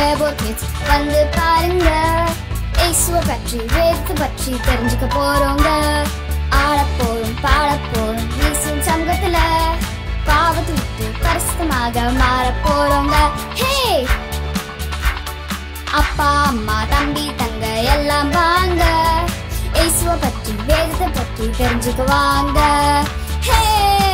ரேபோ kids வந்து பாருங்க இயேசுவை பற்றி வேதத்தை பற்றி தெரிஞ்சுக்க போறோங்க ஆடப் போறோம் பாடப் போறோம் வீசும் சமூகத்துல பாவத்தை விட்டு பரிசுத்தமாக மாறப் போறோங்க ஹே அப்பா அம்மா தம்பி தங்க எல்லாம் வாங்க இயேசுவை பற்றி வேதத்தை பற்றி தெரிஞ்சுக்க வாங்க ஹே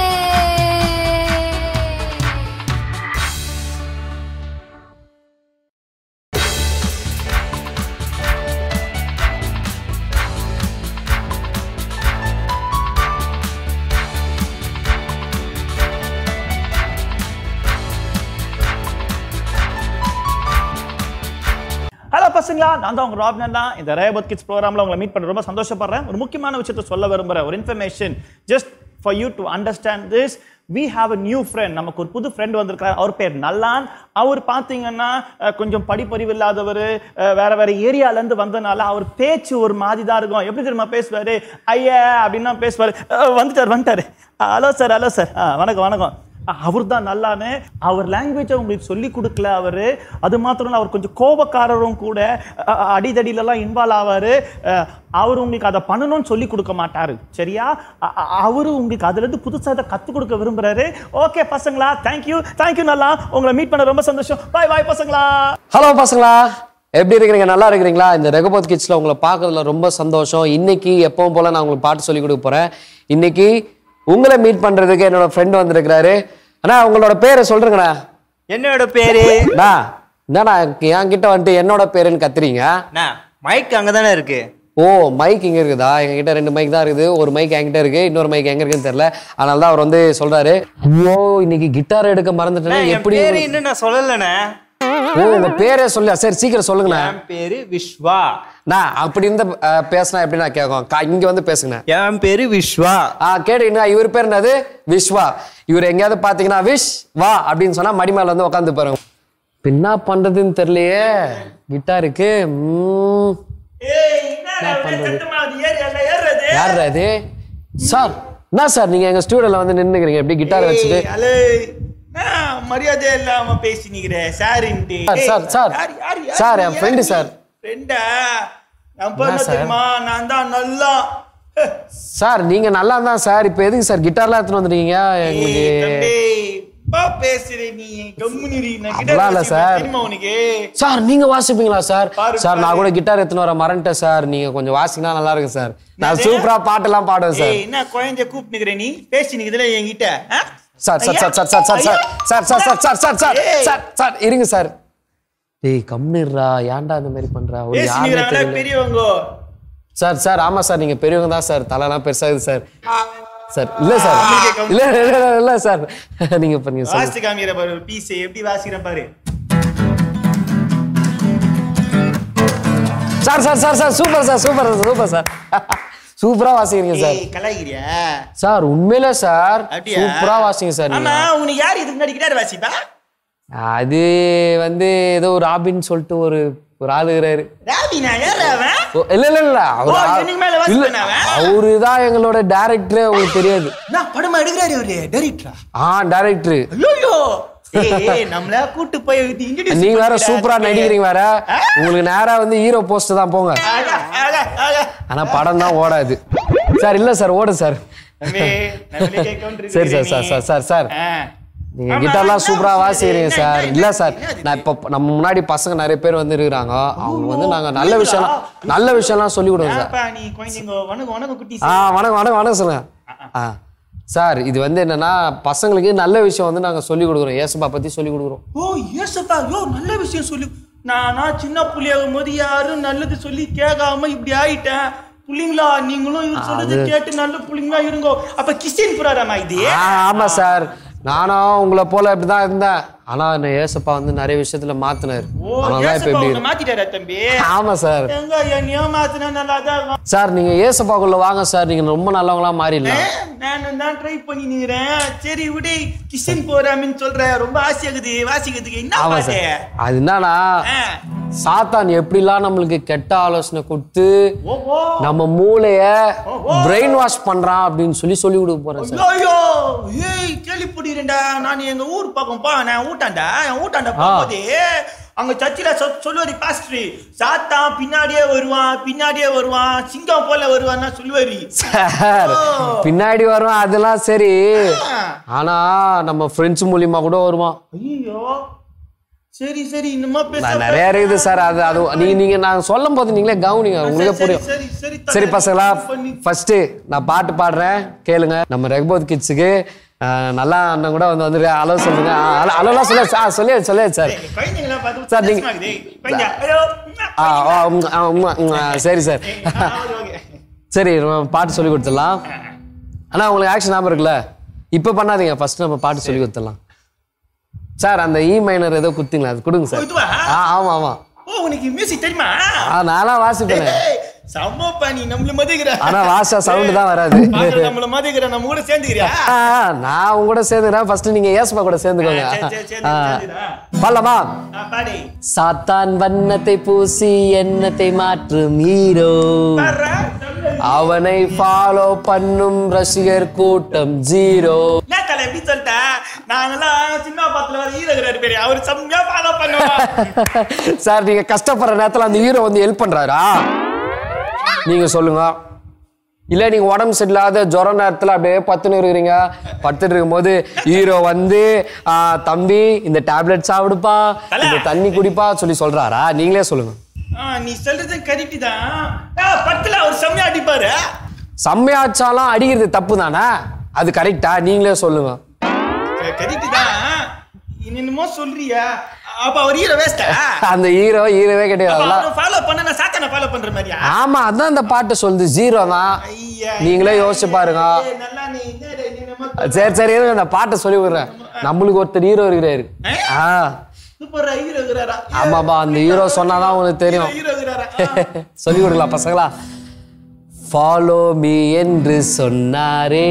ஹலோ பசங்களா நான் தான் உங்க ராப் தான் இந்த ரேபத் கிட்ஸ் ப்ரோக்ராம்ல உங்களை மீட் பண்ண ரொம்ப சந்தோஷப்படுறேன் ஒரு முக்கியமான விஷயத்த சொல்ல விரும்புறேன் ஒரு information just for you to understand this we have a new friend நமக்கு ஒரு புது ஃப்ரெண்ட் வந்திருக்கார் அவர் பேர் நல்லான் அவர் பார்த்தீங்கன்னா அஹ், கொஞ்சம் படிப்பறிவு இல்லாதவர் வேற வேற ஏரியால இருந்து வந்தனால அவர் பேச்சு ஒரு மாதிரி தான் இருக்கும் எப்படி தெரியுமா பேசுவாரு ஐயா அப்படின்னா பேசுவாரு அஹ், வந்துட்டார் வந்துட்டாரு ஹலோ சார் ஹலோ சார் வணக்கம் வணக்கம் அவர் தான் நல்லான்னு அவர் லாங்குவேஜை உங்களுக்கு சொல்லி கொடுக்கல அவர் அது மாத்திரம் இல்ல அவர் கொஞ்சம் கோபக்காரரும் கூட அ- அ- அடிதடியிலலாம் இன்வால்வ் ஆவார் அவர் உங்களுக்கு அதை பண்ணணும்னு சொல்லி கொடுக்க மாட்டாரு சரியா அ- அ- அவரு உங்களுக்கு அதுலேருந்து புதுசாக அதை கற்றுக் கொடுக்க விரும்புறாரு ஓகே பசங்களா தேங்க்யூ தேங்க்யூ நல்லா உங்களை மீட் பண்ண ரொம்ப சந்தோஷம் பாய் பாய் பசங்களா ஹலோ பசங்களா எப்படி இருக்கிறீங்க நல்லா இருக்கிறீங்களா இந்த ரெகபோத் கிட்ஸில் உங்களை பார்க்கறதுல ரொம்ப சந்தோஷம் இன்னைக்கு எப்பவும் போல நான் உங்களுக்கு பாட்டு சொல்லி கொடுக்க போறேன் இன்னைக்கு உங்களை மீட் பண்றதுக்கு என்னோட ஃப்ரெண்ட் வந்திருக்கிறாரு அண்ணா உங்களோட பேரை சொல்றேங்கண்ணா என்னோட பேரு அண்ணா என்னண்ணா என்கிட்ட வந்துட்டு என்னோட பேருன்னு கத்துறீங்க அண்ணா, மைக் அங்கதானே இருக்கு ஓ மைக் இங்க இருக்குதா எங்ககிட்ட ரெண்டு மைக் தான் இருக்குது ஒரு மைக் என்கிட்ட இருக்கு இன்னொரு மைக் எங்க இருக்குன்னு தெரியல அதனால தான் அவர் வந்து சொல்றாரு ஐயோ இன்னைக்கு கிட்டார் எடுக்க மறந்துட்டேன்னா அண்ணா, என் எப்படி பேரு இன்னும் நான் சொல்லலண்ணே ஓ உங்க பேரே சொல்ல சரி சீக்கிரம் சொல்லுங்கண்ணா என் பேரு விஸ்வா நான் அப்படி இருந்த அஹ், பேசினா எப்படி நான் கேட்கும் கா- இங்க வந்து பேசுங்க என் பேரு விஸ்வா ஆ கேட்டீங்கன்னா இவர் பேர் என்னது விஸ்வா இவர் எங்கேயாவது பாத்தீங்கன்னா விஷ் வா அப்படின்னு சொன்னா மடி மேல வந்து உட்காந்து பாருங்க இப்ப என்ன பண்றதுன்னு தெரியலையே கிட்டாருக்கு ம், யார் அது சார் என்ன சார் நீங்க எங்க ஸ்டூடியோல வந்து நின்னுக்கிறீங்க எப்படி கிட்டார் வச்சுட்டு ஹலோ மரியாதை இல்லாம பேசினீங்க சாரின்ட்டு சார், சார், சார். சார், என் friend சார். ஃப்ரெண்டா நான் என்ன பண்ண சார்? தெரியுமா நான் தான் நல்லா சார் நீங்க நல்லா தான் சார் இப்ப எதுக்கு சார் கிட்டார்லாம் எடுத்துட்டு வந்துருக்கீங்க எங்களுக்கு ஏய், தம்பி, பா பேசுற நீ கம்முனு இரு. நான் guitar அப்படிலாம் இல்ல வாசிப்பேன், சார். தெரியுமா உனக்கு சார் நீங்க வாசிப்பீங்களா சார் பாரு, சார் நான் பாரு. கூட கிட்டார் எடுத்துன்னு வர மறந்துட்டேன் சார் நீங்க கொஞ்சம் வாசிங்கன்னா நல்லா இருக்கும் சார் நான் என்னது? சூப்பரா பாட்டெல்லாம் பாடுவேன் சார் ஏய், என்ன குழந்தைய கூப்பிட்டுக்கிற நீ பேசினுக்குதுல என்கிட்ட ஆ? சார் சார் ஐயா, sir sir sir sir sir ஐயா. Sir sir sir sir sir sir ஏய். சார் சார் இருங்க சார் டேய் கம்னிடுறா ஏன்டா இந்த மாதிரி பண்றா ஒரு யாருமே பேசினுக்குறாங்களா தெரியல பெரியவங்க சார் சார் ஆமா சார் நீங்க பெரியவங்க தான் சார் தலைலாம் பெருசாகுது சார் சார் இல்ல சார் உங்களுக்கு கம்- இல்ல இல்ல இல்ல, இல்ல சார் நீங்க இப்ப நீங்க சொல்லுங்க வாசித்து காமிக்கிற பாரு பீஸ் எப்படி வாசிக்கிறேன் பாரு sir sir sir sir super sir super super sir சூப்பரா வாசிக்கிறீங்க சார் ஏய் கலாய்கிறியா சார் உண்மையிலே சார் அப்படியா சூப்பரா வாசிங்க சார் ஆமா நீங்க உனக்கு யார் இதுக்கு முன்னாடி கிட்டார் வாசிப்பா அது வந்து ஏதோ ஒரு ராபின்னு சொல்லிட்டு ஒரு ஒரு ஆளு இருக்கிறாரு ராபினா யார் அவன் ஓ, இல்ல இல்ல இல்ல ஓ, இதுக்கு மேல வாசிப்பேனா அவன்? அவரு தான் எங்களோட டைரக்டரே உங்களுக்கு தெரியாது நான் படமா எடுக்கிறாரு அவரு டைரக்டரா ஆ டைரக்டர் ஐயோ ஏய் நம்மள கூட்டு போய் இன்ட்ரோ듀ce நீங்க வேற சூப்பரா நடிக்கிறீங்க வேற உங்களுக்கு நேரா வந்து ஹீரோ போஸ்ட் தான் போங்க ஆகா ஆகா ஆகா ஆனா படம் தான் ஓடாது சார் இல்ல சார் ஓடு சார் தம்பி நம்மளே கேட்க சரி sir sir sir sir sir நீங்க கிட்டார்லாம் சூப்பரா வாசிக்கிறீங்க சார் இல்ல சார் நான் இப்ப நம்ம முன்னாடி பசங்க நிறைய பேர் வந்து இருக்கிறாங்க அவங்க வந்து நாங்க நல்ல விஷயம்லாம் நல்ல விஷயம்லாம் சொல்லி கொடுங்க சார் நீ குழந்தைங்க வணக்கம் வணக்கம் குட்டி ஆ வணக்கம் வணக்கம் வணக்கம் சொல்லுங்க ஆ சார் இது வந்து என்னன்னா பசங்களுக்கு நல்ல விஷயம் வந்து நாங்க சொல்லி கொடுக்குறோம் ஏசப்பா பத்தி சொல்லி கொடுக்குறோம் ஓ ஏசப்பா யோ நல்ல விஷயம் சொல்லு நானா சின்ன புள்ளியாகும் போது யாரும் நல்லது சொல்லி கேட்காம இப்படி ஆயிட்டேன் புள்ளிங்களா நீங்களும் இவர் சொல்றது கேட்டு நல்ல புள்ளிங்களா இருங்கோ அப்ப கிறிஸ்டியன் புராணமா இது ஆ, ஆமா சார் நானும் உங்களை போல இப்படிதான் இருந்தேன் ஆனா என்ன ஏசப்பா வந்து நிறைய விஷயத்துல மாத்தினாரு ஓ அதனால தான் இப்ப ஏசப்பா எப்படி உன்னை மாத்திட்டாரா தம்பி ஆமா சார் எங்க என்னையோ மாத்தினா நல்லா தான் இருக்கும் சார் நீங்க ஏசப்பாக்குள்ள வாங்க சார் நீங்க ரொம்ப நல்லவங்களா மாறிடலாம் நான் தான் ட்ரை பண்ணி நிக்கிறேன் சரி விடு கிறிஸ்டியன் போறாமின்னு சொல்ற ரொம்ப ஆசையாகுது வாசிக்கிறதுக்கு என்ன ஆமா பாட்டு சார் அது என்னன்னா ஆ. சாத்தான் எப்படிலாம் நம்மளுக்கு கெட்ட ஆலோசனை கொடுத்து ஓ ஓ நம்ம மூளைய பிரெயின் வாஷ் பண்றான் அப்படின்னு சொல்லி சொல்லி கொடுக்க போறேன் சார் ஐயோ ஏய் கேள்விப்படுறேன்டா நான் எங்க ஊர் பக்கம் பா நான் ஊட்டாண்டா என் ஊட்டாண்டா போகும்போது அங்க சர்ச்சில் சொல்லுவாரு பாஸ்டர் சாத்தான் பின்னாடியே வருவான் பின்னாடியே வருவான் சிங்கம் போல வருவான்னா சொல்லுவாரு சார் பின்னாடி வரும் அதெல்லாம் சரி ஆனா நம்ம ஃப்ரெண்ட்ஸ் மூலியமா கூட வருவான் ஐயோ சரி சரி இன்னுமா பேச நான் நிறைய இருக்குது சார் அது அது நீங்க நீங்க நான் சொல்லும் போது நீங்களே கவனிங்க உங்களுக்கே சரி, புரியும் சரி, சரி, தல. சரி பசங்களா பண்ணி- ஃபர்ஸ்ட் நான் பாட்டு பாடுறேன் கேளுங்க நம்ம ரெக்போத் கிட்ஸுக்கு நல்லா அண்ணன் கூட வந்து வந்து அலோ சொல்லுங்க அலோலாம் சொல்ல சார் சொல்லி சொல்லி சார் ஏய், குழந்தைங்களாம் பார்த்து சார், நீங்க- வித்தியாசமா இருக்குது. குழந்தை, ஐயோ, ஆ ஆ, உம், ஆ, உம், உம், ஆ, சரி சார் ஏய், ஆ, ஓகே, ஓகே. சரி நம்ம பாட்டு சொல்லி கொடுத்துடலாம் அண்ணா உங்களுக்கு ஆக்ஷன் ஞாபகம் இருக்குல்ல இப்போ பண்ணாதீங்க ஃபர்ஸ்ட் நம்ம பாட்டு சொல்லி கொடுத்துடலாம் சார் அந்த இ மைனர் ஏதோ குத்திங்களா அது கொடுங்க ஓ, சார் இதுவா? ஆ ஆமா ஆமா ஓ உனக்கு மியூசிக் தெரியுமா ஆ நான்லாம் வாசிப்பேன் ஏய், செம்மப்பா நீ நம்மள மதிக்கிற ஆனா வாசா சவுண்ட் தான் வராது பாக்குற நம்மள மதிக்கிற நம்ம கூட சேர்ந்துக்கிறியா ஆ, நான் உங்க கூட சேர்ந்துக்கிறேன் ஃபர்ஸ்ட் நீங்க ஏசுமா கூட சேர்ந்துக்கோங்க ஆ, சரி, சரி, சரி, ஆ. சரிடா. பாடலாமா ஆ, பாடி சாத்தான் வண்ணத்தை பூசி எண்ணத்தை மாற்றும் ஹீரோ பாடுறா, சொல்லு. அவனை ஃபாலோ பண்ணும் ரசிகர் கூட்டம் ஜீரோ என்ன தல எப்படி சொல்லிட்ட நாங்கெல்லாம் சின்ன பாத்துல வர ஈரகிறாரு பேரு அவர் செம்மையா ஃபாலோ பண்ணுவோம் சார் நீங்க கஷ்டப்படுற நேரத்துல அந்த ஹீரோ வந்து ஹெல்ப் பண்றாரா நீங்க சொல்லுங்க இல்ல நீங்க உடம்பு சரியில்லாத ஜுர நேரத்துல அப்படியே பத்துன்னு இருக்கிறீங்க படுத்துட்டு இருக்கும்போது ஹீரோ வந்து "ஆ, தம்பி இந்த டேப்லெட் சாப்பிடுப்பா இந்த தண்ணி குடிப்பா சொல்லி சொல்றாரா நீங்களே சொல்லுங்க ஆ, நீ சொல்றது கரெக்ட் தான் ஆ, பத்துல அவர் செம்மையா அடிப்பாரு செம்மையாச்சாலாம் அடிக்கிறது தப்பு தானே அது கரெக்டா நீங்களே சொல்லுங்க கரெக்ட் தான் என்னமோ சொல்றியா அப்ப அவர் ஈர வேஸ்டா அந்த ஹீரோ ஹீரோவே கிடையாது அதெல்லாம் ஃபாலோ பண்ண நான் சாத்தான ஃபாலோ பண்ற மாதிரியா ஆமா அதான் அந்த பாட்டு சொல்லுது ஜீரோ தான் ஐயா, நீங்களே யோசிச்சு பாருங்க ஏய், நல்லா நீ என்னடா நீ நம்ம சரி சரி இருங்க நான் பாட்டை சொல்லி விடுறேன் நம்மளுக்கு ஒருத்தர் ஹீரோ இருக்கிறாரு ஆ சூப்பர் ஹீரோ இருக்கிறாரா ஆமாப்பா அந்த ஹீரோ சொன்னாதான் உங்களுக்கு தெரியும் ஹீரோ இருக்கிறாரா சொல்லி கொடுக்கலாம் பசங்களா ஃபாலோ மீ என்று சொன்னாரே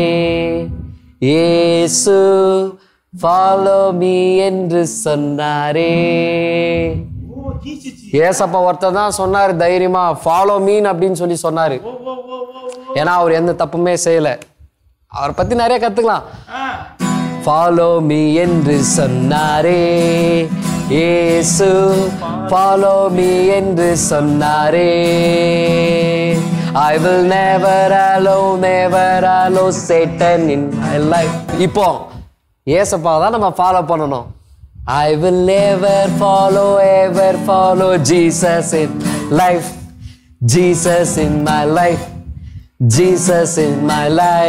ஏசு ஃபாலோ மீ என்று சொன்னாரே ஓ ஜீசஸ் ஏசப்பா ஒருத்தர் தான் சொன்னாரு தைரியமா ஃபாலோ மீன் அப்படின்னு சொல்லி சொன்னாரு ஓ ஓ ஓ ஓ ஓ ஏன்னா அவர் எந்த தப்புமே செய்யல அவரை பத்தி நிறைய கத்துக்கலாம் ஆ ஃபாலோ மீ என்று சொன்னாரே ஏசு ஃபாலோ மீ என்று சொன்னாரே I will never allow never allow Satan in my life இப்போ ஏசப்பா தான் நம்ம ஃபாலோ பண்ணணும் I will never follow ever follow Jesus in life Jesus in my life Jesus in my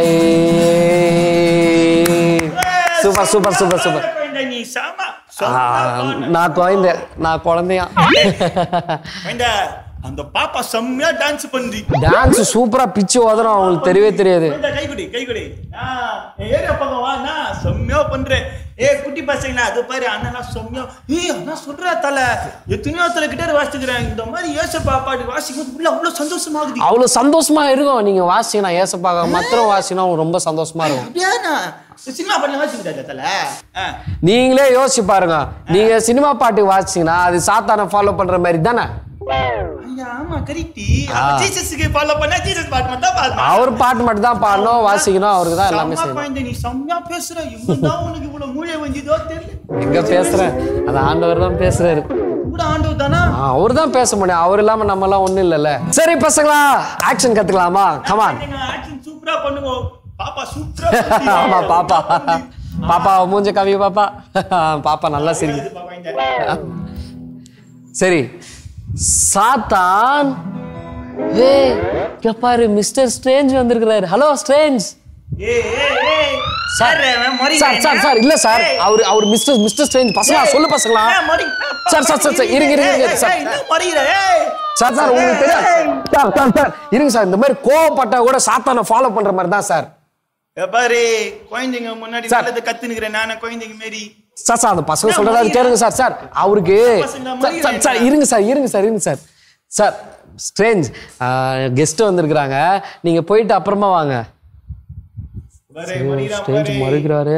life super super super super குழந்தை நீ சாமா நான் குழந்தை நான் குழந்தையா குழந்தை அந்த பாப்பா செம்மையா டான்ஸ் பண்ணுது டான்ஸ் சூப்பரா பிச்சு உதறோம் அவங்களுக்கு தெரியவே தெரியாது குழந்தை கை கொடு கை கொடு ஆ, என் ஏரியா பக்கம் வா நான் செம்மையா பண்றேன் ஏ குட்டி பசங்களா அது பாரு அண்ணா செம்மையா ஏய் அண்ணா சொல்றா தல எத்தனையோ தலை கிட்ட வாசிக்கிறேன் இந்த மாதிரி ஏச பாப்பாடி வாசிக்கும் உள்ள அவ்வளவு சந்தோஷமாகுது அவ்வளவு சந்தோஷமா இருக்கும் நீங்க வாசிங்கன்னா ஏசப்பாக மாத்திரம் வாசினா ரொம்ப சந்தோஷமா இருக்கும் அப்படியா நான் சினிமா பாட்டுல வாசிக்கிறா தல ஆ. நீங்களே யோசிச்சு பாருங்க நீங்க சினிமா பாட்டு வாசிச்சீங்கன்னா அது சாத்தான ஃபாலோ பண்ற மாதிரி தானே ஐயா ஆமா கரெக்ட் ஜீசஸ்க்கு ஃபாலோ பண்ணா ஜீசஸ் பாட்டு மட்டும் தான் பாடணும் அவர் பாட்டு மட்டும் தான் பாடணும் வாசிக்கணும் அவருக்கு தான் எல்லாமே செம்ம செய்யணும் குழந்தை, நீ செம்மையா பேசுற எங்கதான் உனக்கு இவ்வளவு மூளை வந்ததோ தெரியல எங்க பேசுறேன் அந்த ஆண்டவர் தான் பேசுறாரு கூட ஆண்டவர் தானா அவர் தான் பேச முடியும் அவர் இல்லாம நம்ம எல்லாம் ஒண்ணும் இல்லைல்ல சரி பசங்களா ஆக்ஷன் கத்துக்கலாமா கமான் நீங்க ஆக்ஷன் சூப்பரா பண்ணுவோம் பாப்பா சூப்பரா பண்ணுது. ஆமா பாப்பா பாப்பா மூஞ்ச கவி பாப்பா பாப்பா நல்லா சிரிக்குது இது பாப்பா இந்த. சரி சாத்தான் வே இங்க பாரு மிஸ்டர் ஸ்ட்ரேஞ்ச் வந்திருக்கிறாரு ஹலோ ஸ்ட்ரேஞ்ச் ஏய், ஏய், ஏய். சார் சார், அவன் மறிக்கிறான். சார் சார் சார் இல்ல சார் ஏய். அவர் அவர் மிஸ்டர் மிஸ்டர் ஸ்ட்ரேஞ்ச் பசங்களா சொல்லு பசங்களா ஏய், மறி- சார், சார், சார், சார், இருங்க, இருங்க, இருங்க, ஏய், சார். ஏய், என்ன மறிக்கிற? ஏய். சார் சார் உங்களுக்கு தெரியாது சார் சார் சார் இருங்க சார் இந்த மாதிரி கோவப்பட்டா கூட சாத்தானை ஃபாலோ பண்ற மாதிரி தான் சார் இங்க பாரு குழந்தைங்க முன்னாடி சார். நல்லது கத்துனுக்கிறேன் நானும் குழந்தைங்க மாரி சார் சார் அந்த பசங்க சொல்றதா கேளுங்க சார் சார் அவருக்கு பசங்க சார், சார், சார் இருங்க சார் இருங்க சார் இருங்க சார் சார் ஸ்ட்ரேஞ்ச் கெஸ்ட் வந்திருக்கிறாங்க நீங்க போயிட்டு அப்புறமா வாங்க பாரு, மறிக்கிறான் ஸ்ட்ரேஞ்ச் பாரு. மறுக்கிறாரு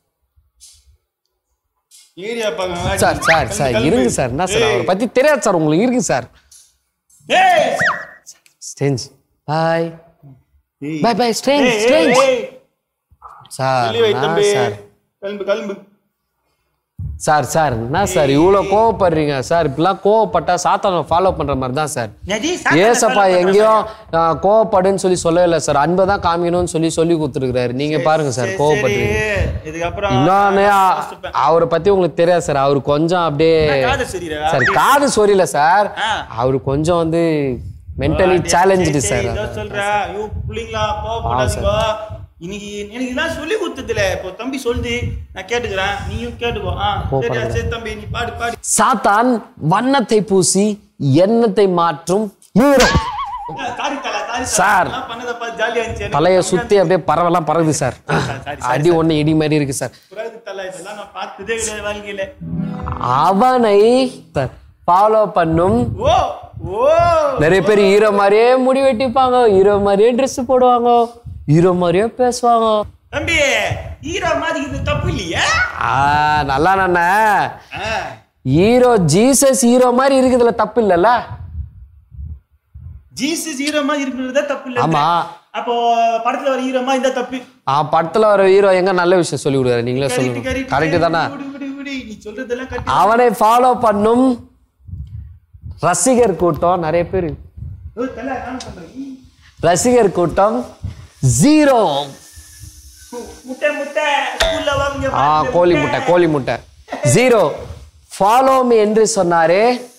ஏரியா பக்கம் சார் சார் சார் கிளம்பு. இருங்க சார் என்ன சார் அவரை பத்தி தெரியாது சார் உங்களுக்கு இருக்கு சார் ஏய். ஸ்ட்ரேஞ்ச் பாய் ஏய். பாய் பாய் ஸ்ட்ரேஞ்ச் ஏய், ஸ்ட்ரேஞ்ச் ஏய், ஏய். சார் வெளிய வை நான் தம்பி. சார் கிளம்பு கிளம்பு சார் சார் என்ன சார் இவ்வளோ கோவப்படுறீங்க சார் இப்படிலாம் கோவப்பட்டா சாத்தானை ஃபாலோ பண்ற மாதிரி தான் சார் நடி, சாத்தானை ஏசப்பா follow பண்றேன் எங்கேயும் ஆஹ், கோவப்படுன்னு சொல்லி சொல்லவே இல்லை சார் அன்பை தான் காமிக்கணும்னு சொல்லி சொல்லி கொடுத்துருக்காரு நீங்க பாருங்க சார் சரி, கோவப்படுறீங்க சரி. இதுக்கப்புறம் இன்னொன்னு அ- யோசிப்பேன். அவரை பத்தி உங்களுக்கு தெரியாது சார் அவர் கொஞ்சம் அப்படியே காது சரியில்லை. சார் காது சொரியல சார் ஆ. அவர் கொஞ்சம் வந்து மென்டலி சேலஞ்சு சரி, சார் இதோ சொல்றேன். ஐயோ, புள்ளைங்களா, கோவப்படாதீங்க. இன்னைக்கு எனக்கு இதெல்லாம் சொல்லி கொடுத்ததுல இப்போ தம்பி சொல்லுது நான் கேட்டுக்கிறேன் நீயும் கேட்டுக்கோ ஆ சரியா சரி தம்பி நீ பாடு பாடு சாத்தான் வண்ணத்தை பூசி எண்ணத்தை மாற்றும் ஹீரோ சாரி தல சாரி சார். நான் பண்ணதை பார்த்து ஜாலியா இருந்துச்சு எனக்கு தலையை சுத்தி அப்படியே பறவெல்லாம் பறகுது சார் சரி, அடி ஒண்ணு இடி மாதிரி இருக்கு சார் புறாது தல இதெல்லாம் நான் பார்த்ததே கிடையாது வாழ்க்கையில அவனை ஃபாலோ பண்ணும் ஓ ஓ நிறைய பேர் ஹீரோ மாதிரியே முடி வெட்டிப்பாங்க ஹீரோ மாதிரியே Dress போடுவாங்க ஹீரோ மாதிரியே பேசுவாங்க தம்பி ஹீரோ மாதிரி இது தப்பு இல்லையா ஆ நல்லா நானே ஆ, ஹீரோ ஜீசஸ் ஹீரோ மாதிரி இருக்குதுல தப்பு இல்லைல்ல ஜீசஸ் ஹீரோ மாதிரி இருக்கிறதே தப்பு இல்ல ஆமா. அப்போ படத்துல வர ஹீரோ மாதிரி இருந்தா தப்பு ஆ படத்துல வர ஹீரோ எங்க நல்ல விஷயம் சொல்லி கொடுக்குறாரு நீங்களே Correct, சொல்லுங்க correct, கரெக்டு correct. தானே விடு, விடு, விடு. நீ சொல்றதெல்லாம் correct. அவனை ஃபாலோ பண்ணும் ரசிகர் கூட்டம் நிறைய பேர் ஓ, தல, நான் பண்றேன். ரசிகர் கூட்டம் ஜீரோ முட்டை முட்டை ஸ்கூல்ல வாங்க ஆ கோழி முட்டை கோழி முட்டை ஜீரோ ஃபாலோ மீ என்று சொன்னாரே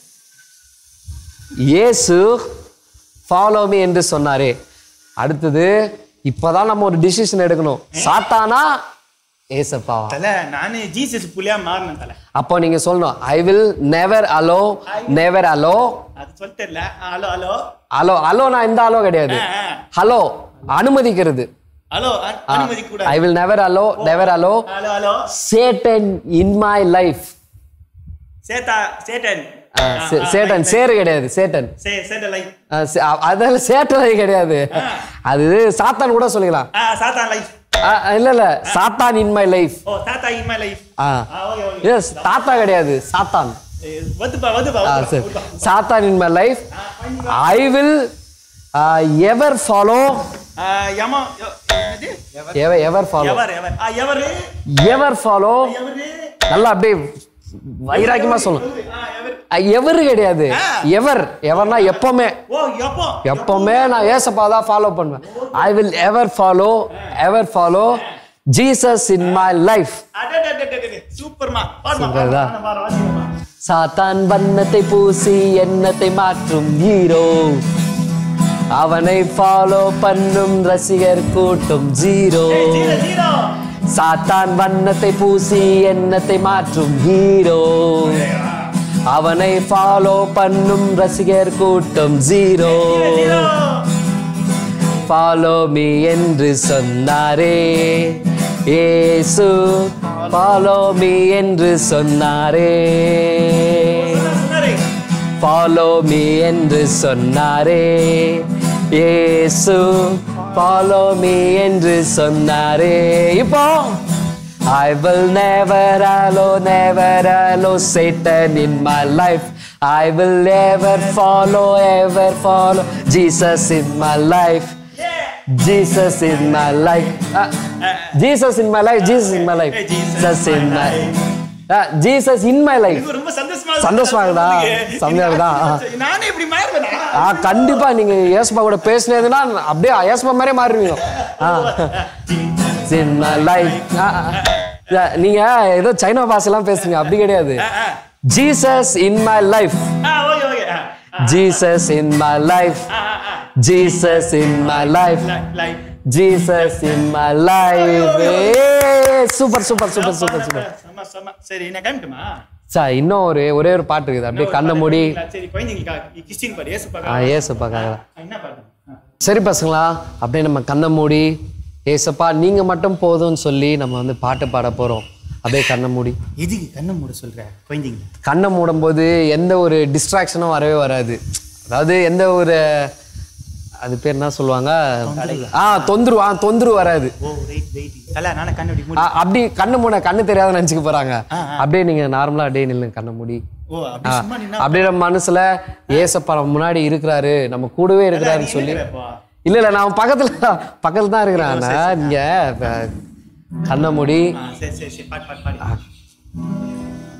இயேசு ஃபாலோ மீ என்று சொன்னாரே அடுத்தது இப்பதான் நம்ம ஒரு டிசிஷன் எடுக்கணும் சாத்தானா ஏசப்பாவா தல நானு ஜீசஸ் புள்ளியா மாறினேன் தல அப்போ நீங்க சொல்லணும் I will never allow never allow அது சொல்லிட்டேன்ல ஹலோ ஹலோ அலோ அலோ நான் இந்த அலோ கிடையாது ஆ, ஆ. ஹலோ அனுமதிக்கிறது ஹலோ அ- அனுமதி கூட I will never allow never allow hello hello Satan in my life சேத்தா சேட்டன் சேட்டன் சேரு கிடையாது சேட்டன் சே சேட்டன் லைஃப் ஆ, சே- அ- அதெல்லாம் சேட்டலை கிடையாது அது சாத்தான் கூட சொல்லிக்கலாம் ஆ சாத்தான் லைஃப் ஆ, இல்ல இல்ல சாத்தான் இன் மை லைஃப் ஓ தாத்தா இன் மை லைஃப் ஆ ஆ ஓகே ஓகே எஸ் தாத்தா கிடையாது சாத்தான் வந்துப்பா வந்துப்பா ஆ வந்துப்பா, சரி வந்துப்பா. சாத்தான் in my life I will ever follow ஆ, யம ய- என்னது? எவர் ஃபாலோ எவர் எவர் ஆ எவரு எவர் ஃபாலோ எவரு நல்லா அப்படியே வைராக்கியமா சொல்லணும் ஆ எவர் எவரு கிடையாது ஆ. எவர் எவர்னா எப்பவுமே ஓ எப்போ எப்பவுமே நான் ஏசப்பா தான் ஃபாலோ பண்ணுவேன் I will ever follow ever follow Jesus in my life அடடடடடட, சூப்பர்மா பாருமா சூப்பர்தா. பாருமா பாரு வாசிங்கம்மா சாத்தான் வண்ணத்தை பூசி எண்ணத்தை மாற்றும் ஹீரோ அவனை ஃபாலோ பண்ணும் ரசிகர் கூட்டம் ஜீரோ ஏய், ஜீரோ ஜீரோ சாத்தான் வண்ணத்தை பூசி எண்ணத்தை மாற்றும் ஹீரோ அவனை ஃபாலோ பண்ணும் ரசிகர் கூட்டம் ஜீரோ ஜீரோ ஃபாலோ மீ என்று சொன்னாரே ஏசு ஃபாலோ மீ என்று சொன்னாரே சொன்னாரு ஃபாலோ மீ என்று சொன்னாரே ஏசு ஃபாலோ மீ என்று சொன்னாரே இப்போ I will never allow, never allow Satan in my life. I will never follow, ever follow Jesus in my life. Jesus in my life. Ah, Jesus in my life. Jesus in my life. Hey, Jesus Jesus in in my my. Ah, Jesus in my life. எனக்கு ரொம்ப சந்தோஷமா இருக்கு. சந்தோஷமா இருக்குதா? எனக்கு செம்மையா இருக்குதா? நானே இப்படி மாறுவேனா ஆ கண்டிப்பா நீங்க ஏசப்பா கூட பேசினதுன்னா அப்படியே ஏசப்பா மாதிரியே மாறுவீங்க ஆ in my life. ஆ, ஆ. நீங்க ஏதோ சைனா பாஷெல்லாம் பேசுங்க அப்படி கிடையாது ஜீசஸ் இன் மை லைஃப் ஆ ஓகே ஓகே ஆ ஜீசஸ் இன் மை லைஃப் ஆ ஆ Jesus in my life like Jesus in my life super super super super super செம்ம செம்ம சரி நான் கிளம்பிட்டுமா சார் இன்னும் ஒரு ஒரே ஒரு பாட்டு இருக்குது அப்படியே கண்ணை மூடி சரி குழந்தைங்களுக்கா கிறிஸ்டின் பாரு ஏசு ஆ பாக்க ஏசப்பாக்காக என்ன பாட்டு ஆ. சரி பசங்களா அப்படியே நம்ம கண்ணை மூடி ஏசப்பா நீங்க மட்டும் போதும்னு சொல்லி நம்ம வந்து பாட்டு பாட போறோம் அப்படியே கண்ணை மூடி எதுக்கு கண்ணை மூட சொல்ற குழந்தைங்க கண்ணை மூடும்போது எந்த ஒரு டிஸ்ட்ராக்ஷனும் வரவே வராது அதாவது எந்த ஒரு அது பேர் என்ன சொல்லுவாங்க ஆ தொந்தரவு ஆ தொந்தரவு வராது ஓ ரைட் ரைட் தல நானே கண்ணை அப்படி மூடி ஆ, அப்படி கண்ணு மூட கண்ணு தெரியாத நினைச்சுக்க போறாங்க அப்படியே நீங்க நார்மலா அப்படியே நில்லுங்க கண்ணை மூடி ஓ அப்படி ஆ, சும்மா நின்னா அப்படியே நம்ம மனசுல ஏசப்பா நம்ம முன்னாடி இருக்கிறாரு நம்ம கூடவே இருக்கிறாருன்னு சொல்லி இருக்கிறப்பா. இல்ல இல்ல நான் பக்கத்துல பக்கத்துல தான் இருக்கிறேன் நான் இங்க இப்ப கண்ணை மூடி ஆ சரி சரி சரி பாட்டு பாட்டு பாடு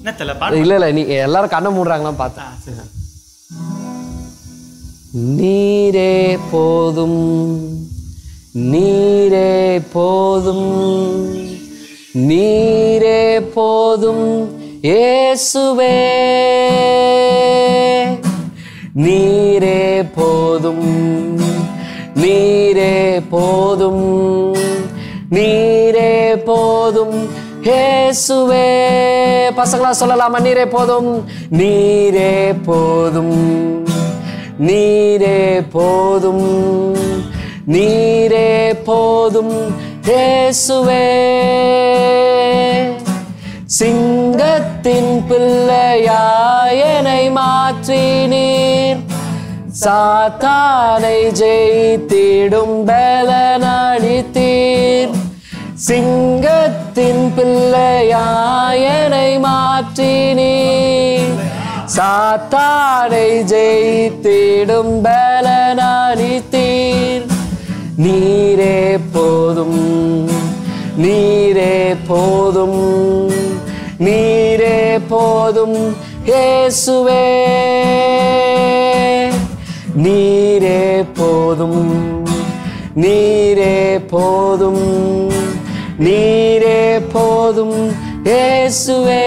என்ன தெரியல பாடு இல்ல இல்ல நீ எல்லாரும் கண்ணை மூடுறாங்களாம் பார்த்தேன் ஆ, சரி. நீரே போதும் நீரே போதும் நீரே போதும் இயேசுவே நீரே போதும் நீரே போதும் நீரே போதும் இயேசுவே பசங்களா சொல்லலாமா நீரே போதும் நீரே போதும் நீரே போதும் நீரே போதும் இயேசுவே சிங்கத்தின் பிள்ளையாயனை மாற்றினீர் சாத்தானை ஜெயித்திடும் பலனடித்தீர் சிங்கத்தின் பிள்ளையாயனை மாற்றினீர் சாத்தானை ஜெயித்திடும் பலனடித்தீர் நீரே போதும் நீரே போதும் நீரே போதும் இயேசுவே நீரே போதும் நீரே போதும் நீரே போதும் இயேசுவே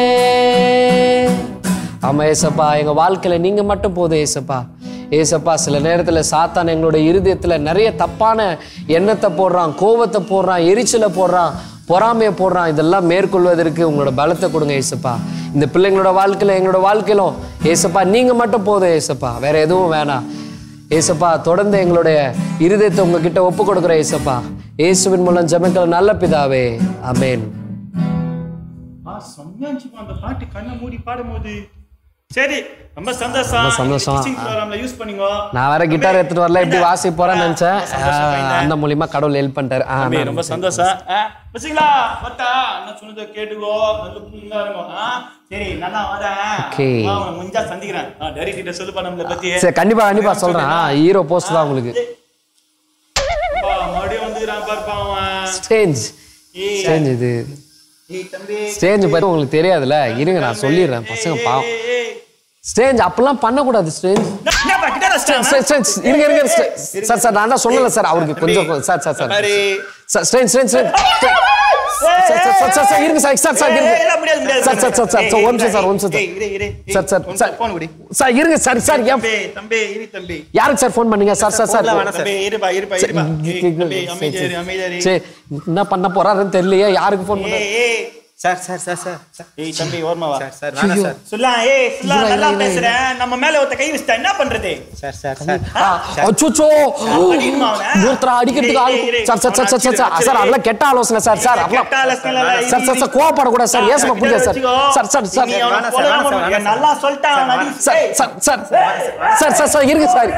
ஆமா ஏசப்பா எங்க வாழ்க்கையில நீங்க மட்டும் போதும் ஏசப்பா ஏசப்பா சில நேரத்துல சாத்தான் எங்களோட இருதயத்துல நிறைய தப்பான எண்ணத்தை போடுறான் கோபத்தை போடுறான் எரிச்சலை போடுறான் பொறாமையை போடுறான் இதெல்லாம் மேற்கொள்வதற்கு உங்களோட பலத்தை கொடுங்க ஏசப்பா இந்த பிள்ளைங்களோட வாழ்க்கையில எங்களோட வாழ்க்கையிலும் ஏசப்பா நீங்க மட்டும் போதும் ஏசப்பா வேற எதுவும் வேணாம் ஏசப்பா தொடர்ந்து எங்களுடைய இருதயத்தை உங்ககிட்ட ஒப்பு கொடுக்குற ஏசப்பா இயேசுவின் மூலம் ஜெபக்கிற நல்ல பிதாவே அமேன் ஆ செம்மையா இருந்துச்சுப்பா அந்த பாட்டு கண்ணை மூடி பாடும்போது சரி ரொம்ப சந்தோஷம் ரொம்ப சந்தோஷம். ப்ரோக்ராம்ல யூஸ் பண்ணீங்க நான் வேற கிட்டார் எடுத்துட்டு வரல எப்படி வாசி போறேன்னு நினைச்சேன் ரொம்ப சந்தோஷம், ஆஹ், மைனா. அந்த மூலியமா கடவுள் ஹெல்ப் பண்ணிட்டாரு ஆ, தம்பி, நான் ரொம்ப சந்தோஷம் ஆ, பசங்களா பத்தா என்ன சொன்னதை கேட்டுக்கோ நல்ல புண்ணியமா இருக்கும் ஆ, சரி நல்லா வரேன் Okay. வா, உன்னை முடிஞ்சா சந்திக்கிறேன் டைரி கிட்ட சொல்லுப்பா நம்மளை பத்தி சரி கண்டிப்பா கண்டிப்பா சொல்றேன் ஹீரோ போஸ்ட் தான் உங்களுக்கு அப்பா, மறுபடியும் வந்துக்கிறான் பாருப்பா அவன் ஸ்டேஜ் ஏய், ஸ்டேஜ் இது ஏய், தம்பி ஸ்டேஜ் பத்தி உங்களுக்கு தெரியாதுல்ல இருங்க நான் சொல்லிடுறேன் பசங்க பாவம் ஏய், ஏய். ஸ்டேஜ் அப்பெல்லாம் பண்ணக்கூடாது ஸ்டேஜ் என்னப்பா, கிட்டார் வச்சிட்டான் சார் சார் இருங்க இருங்க சார், சார் சார் நான் தான் சொல்லல சார் அவருக்கு கொஞ்சம் சார் சார் சார் மாதிரி. Sir stage stage stage sir sir sir sir sir இருங்க சார் சார் சார் ஏய், இருங்க இல்ல, முடியாது, முடியாது. சார் சார் சார் சார் ஏய், சார் ஒரு நிமிஷம் சார் ஒரு ஏய், நிமிஷம் ஏய், இரு, இரு, ஏய், சார் சார் ஒரு சார் phone கொடு. சார் இருங்க சார் சார் ஏன் தம்பி, தம்பி, இரு, தம்பி. யாருக்கு சார் ஃபோன் பண்ணீங்க சார் சார் சார் தம்பி, இருப்பா, இருப்பா, இருப்பா. ஏய், தம்பி, அமைதியா இரு, அமைதியா இரு. சரி என்ன பண்ண போறாருன்னு தெரியலையே யாருக்கு ஃபோன் பண்ண ஏய், ஏய். Sir sir sir sir sir ஏய், தம்பி, ஓரமா வா. சார் சார் வேணாம் சார் சொல்லா, ஏய், சொல்லா, இல்ல, நல்லா இல்ல, இல்ல, பேசுறேன். நம்ம மேல ஒருத்த கை வச்சுட்டா என்ன பண்றது சார் சார் சார் அச்சோ அடிக்கணுமா அவனை? ஒருத்தர் அடிக்கிறதுக்கு ஆள் இரு, இரு, sir sir sir sir sir sir sir அதெல்லாம் கெட்ட ஆலோசனை சார் சார் அதெல்லாம் கெட்ட ஆலோசனை இல்ல, இல்ல, சார் சார் சார் கோவப்படக்கூடாது சார் ஏசமா புரியுது சார் சார் சார் சார் நீ அவனை வேணாம் சார், கொல்லலாம் வேணாம் சார், உனக்கு. வேணாம் நல்லா சொல்லிட்டான் அவன் அடி. சார் ஏய், sir sir sir sir sir இருங்க சார்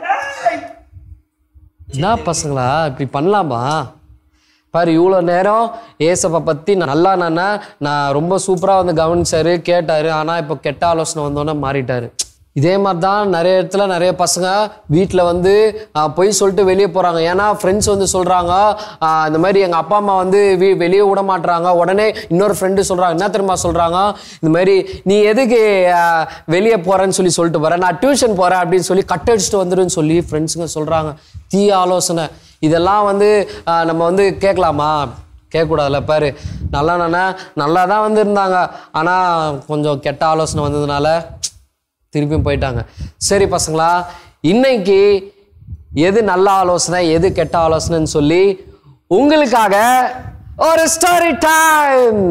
என்ன பசங்களா இப்படி பண்ணலாமா பாரு இவ்வளோ நேரம் ஏசப்பை பற்றி நல்லா நானா நான் ரொம்ப சூப்பராக வந்து கவனிச்சாரு கேட்டாரு ஆனால் இப்போ கெட்ட ஆலோசனை வந்தோன்னே மாறிட்டாரு இதே மாதிரி தான் நிறைய இடத்துல நிறைய பசங்க வீட்டில் வந்து ஆஹ், பொய் சொல்லிட்டு வெளியே போகிறாங்க ஏன்னா ஃப்ரெண்ட்ஸ் வந்து சொல்கிறாங்க இந்த மாதிரி எங்கள் அப்பா அம்மா வந்து வீ வெளியே விட மாட்றாங்க உடனே இன்னொரு ஃப்ரெண்டு சொல்கிறாங்க என்ன தெரியுமா சொல்கிறாங்க இந்த மாதிரி நீ எதுக்கு ஆஹ், வெளியே போகிறேன்னு சொல்லி சொல்லிட்டு போகிறேன் நான் டியூஷன் போகிறேன் அப்படின்னு சொல்லி கட் அடிச்சுட்டு வந்துருன்னு சொல்லி ஃப்ரெண்ட்ஸுங்க சொல்கிறாங்க தீய ஆலோசனை இதெல்லாம் வந்து ஆஹ், நம்ம வந்து கேட்கலாமா கேட்கக்கூடாதுல்ல பாரு நல்லா நானே நல்லா தான் வந்து இருந்தாங்க ஆனால் கொஞ்சம் கெட்ட ஆலோசனை வந்ததுனால திருப்பியும் போயிட்டாங்க சரி பசங்களா இன்னைக்கு எது நல்ல ஆலோசனை எது கெட்ட ஆலோசனைன்னு சொல்லி உங்களுக்காக ஒரு ஸ்டோரி டைம்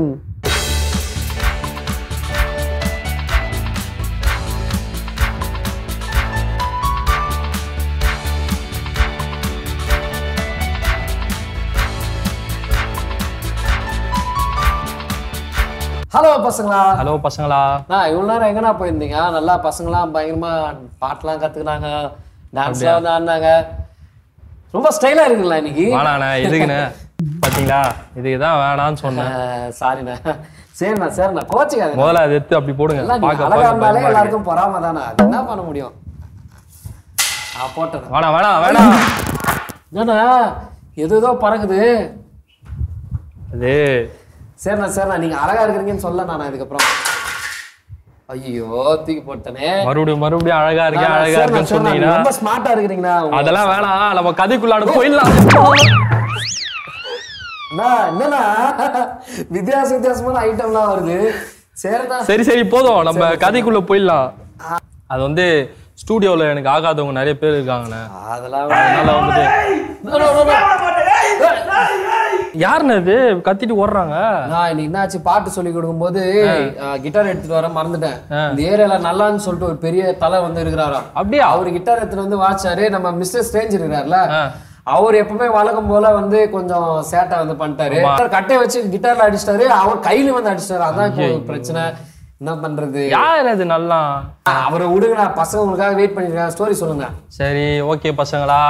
ஹலோ பசங்களா ஹலோ பசங்களா நான் இவ்வளோ நேரம் எங்கண்ணா போயிருந்தீங்க நல்லா பசங்களாம் பயங்கரமா பாட்டெல்லாம் கத்துக்கினாங்க டான்ஸ்லாம் வந்து ஆடினாங்க ரொம்ப ஸ்டைலா இருக்குங்களா இன்னைக்கு வேணாண்ணே எதுக்குண்ணே பாத்தீங்களா இதுக்கு தான் வேணான்னு சொன்னேன் சாரிண்ணா சரிண்ணா சரிண்ணா கோச்சுக்காது முதல்ல அதை எடுத்து அப்படி போடுங்க எல்லாம் நீங்க பார்க்க அழகா பார்க்க இருந்தாலே பயமா இருக்கு. எல்லாருக்கும் பொறாம தானே அது என்ன பண்ண முடியும் நான் போட்டேன் வேணாம் வேணாம் வேணாம் என்னண்ணா எது ஏதோ பறக்குது அது சரிண்ணா சரிண்ணா நீங்க அழகா இருக்கிறீங்கன்னு சொல்ல நான் இதுக்கப்புறம் ஐயோ தூக்கி போட்டனே மறுபடியும் மறுபடியும் அழகா இருக்கேன் அழகா இருக்குன்னு சொன்னீங்கன்னா ரொம்ப ஸ்மார்ட்டா இருக்கிறீங்கண்ணா உங்க- அதெல்லாம் வேணாம் நம்ம கதைக்குள்ளாட போயிடலாம் அண்ணா, என்னண்ணா வித்தியாச வித்தியாசமான ஐட்டம்லாம் வருது சரிண்ணா சரி சரி போதும் நம்ம கதைக்குள்ள போயிடலாம் அது வந்து ஸ்டூடியோல எனக்கு ஆகாதவங்க நிறைய பேர் இருக்காங்கண்ணே அதெல்லாம் அதனால வந்துட்டு யாருண்ணே இது கத்திட்டு ஓடுறாங்க நான் இன்னைக்கு என்னாச்சு பாட்டு சொல்லி கொடுக்கும்போது கிட்டார் எடுத்துட்டு வர மறந்துட்டேன் இந்த ஏரியால நல்லான்னு சொல்லிட்டு ஒரு பெரிய தலை வந்து இருக்கிறாராம் அப்படியா அவர் கிட்டார் எடுத்துட்டு வந்து வாச்சாரு நம்ம மிஸ்டர் ஸ்ட்ரேஞ்ச் இருக்கிறார்ல அவர் எப்பவுமே வழக்கம் போல வந்து கொஞ்சம் சேட்டை வந்து பண்ணிட்டாரு கட்டையை வச்சு கிட்டார்ல அடிச்சிட்டாரு அவர் கையில வந்து அடிச்சிட்டாரு அதான் இப்போ பிரச்சனை என்ன பண்றது யார் அது நல்லா அவரை விடுங்க பசங்க உங்களுக்காக வெயிட் பண்ணிருக்காங்க ஸ்டோரி சொல்லுங்க சரி ஓகே பசங்களா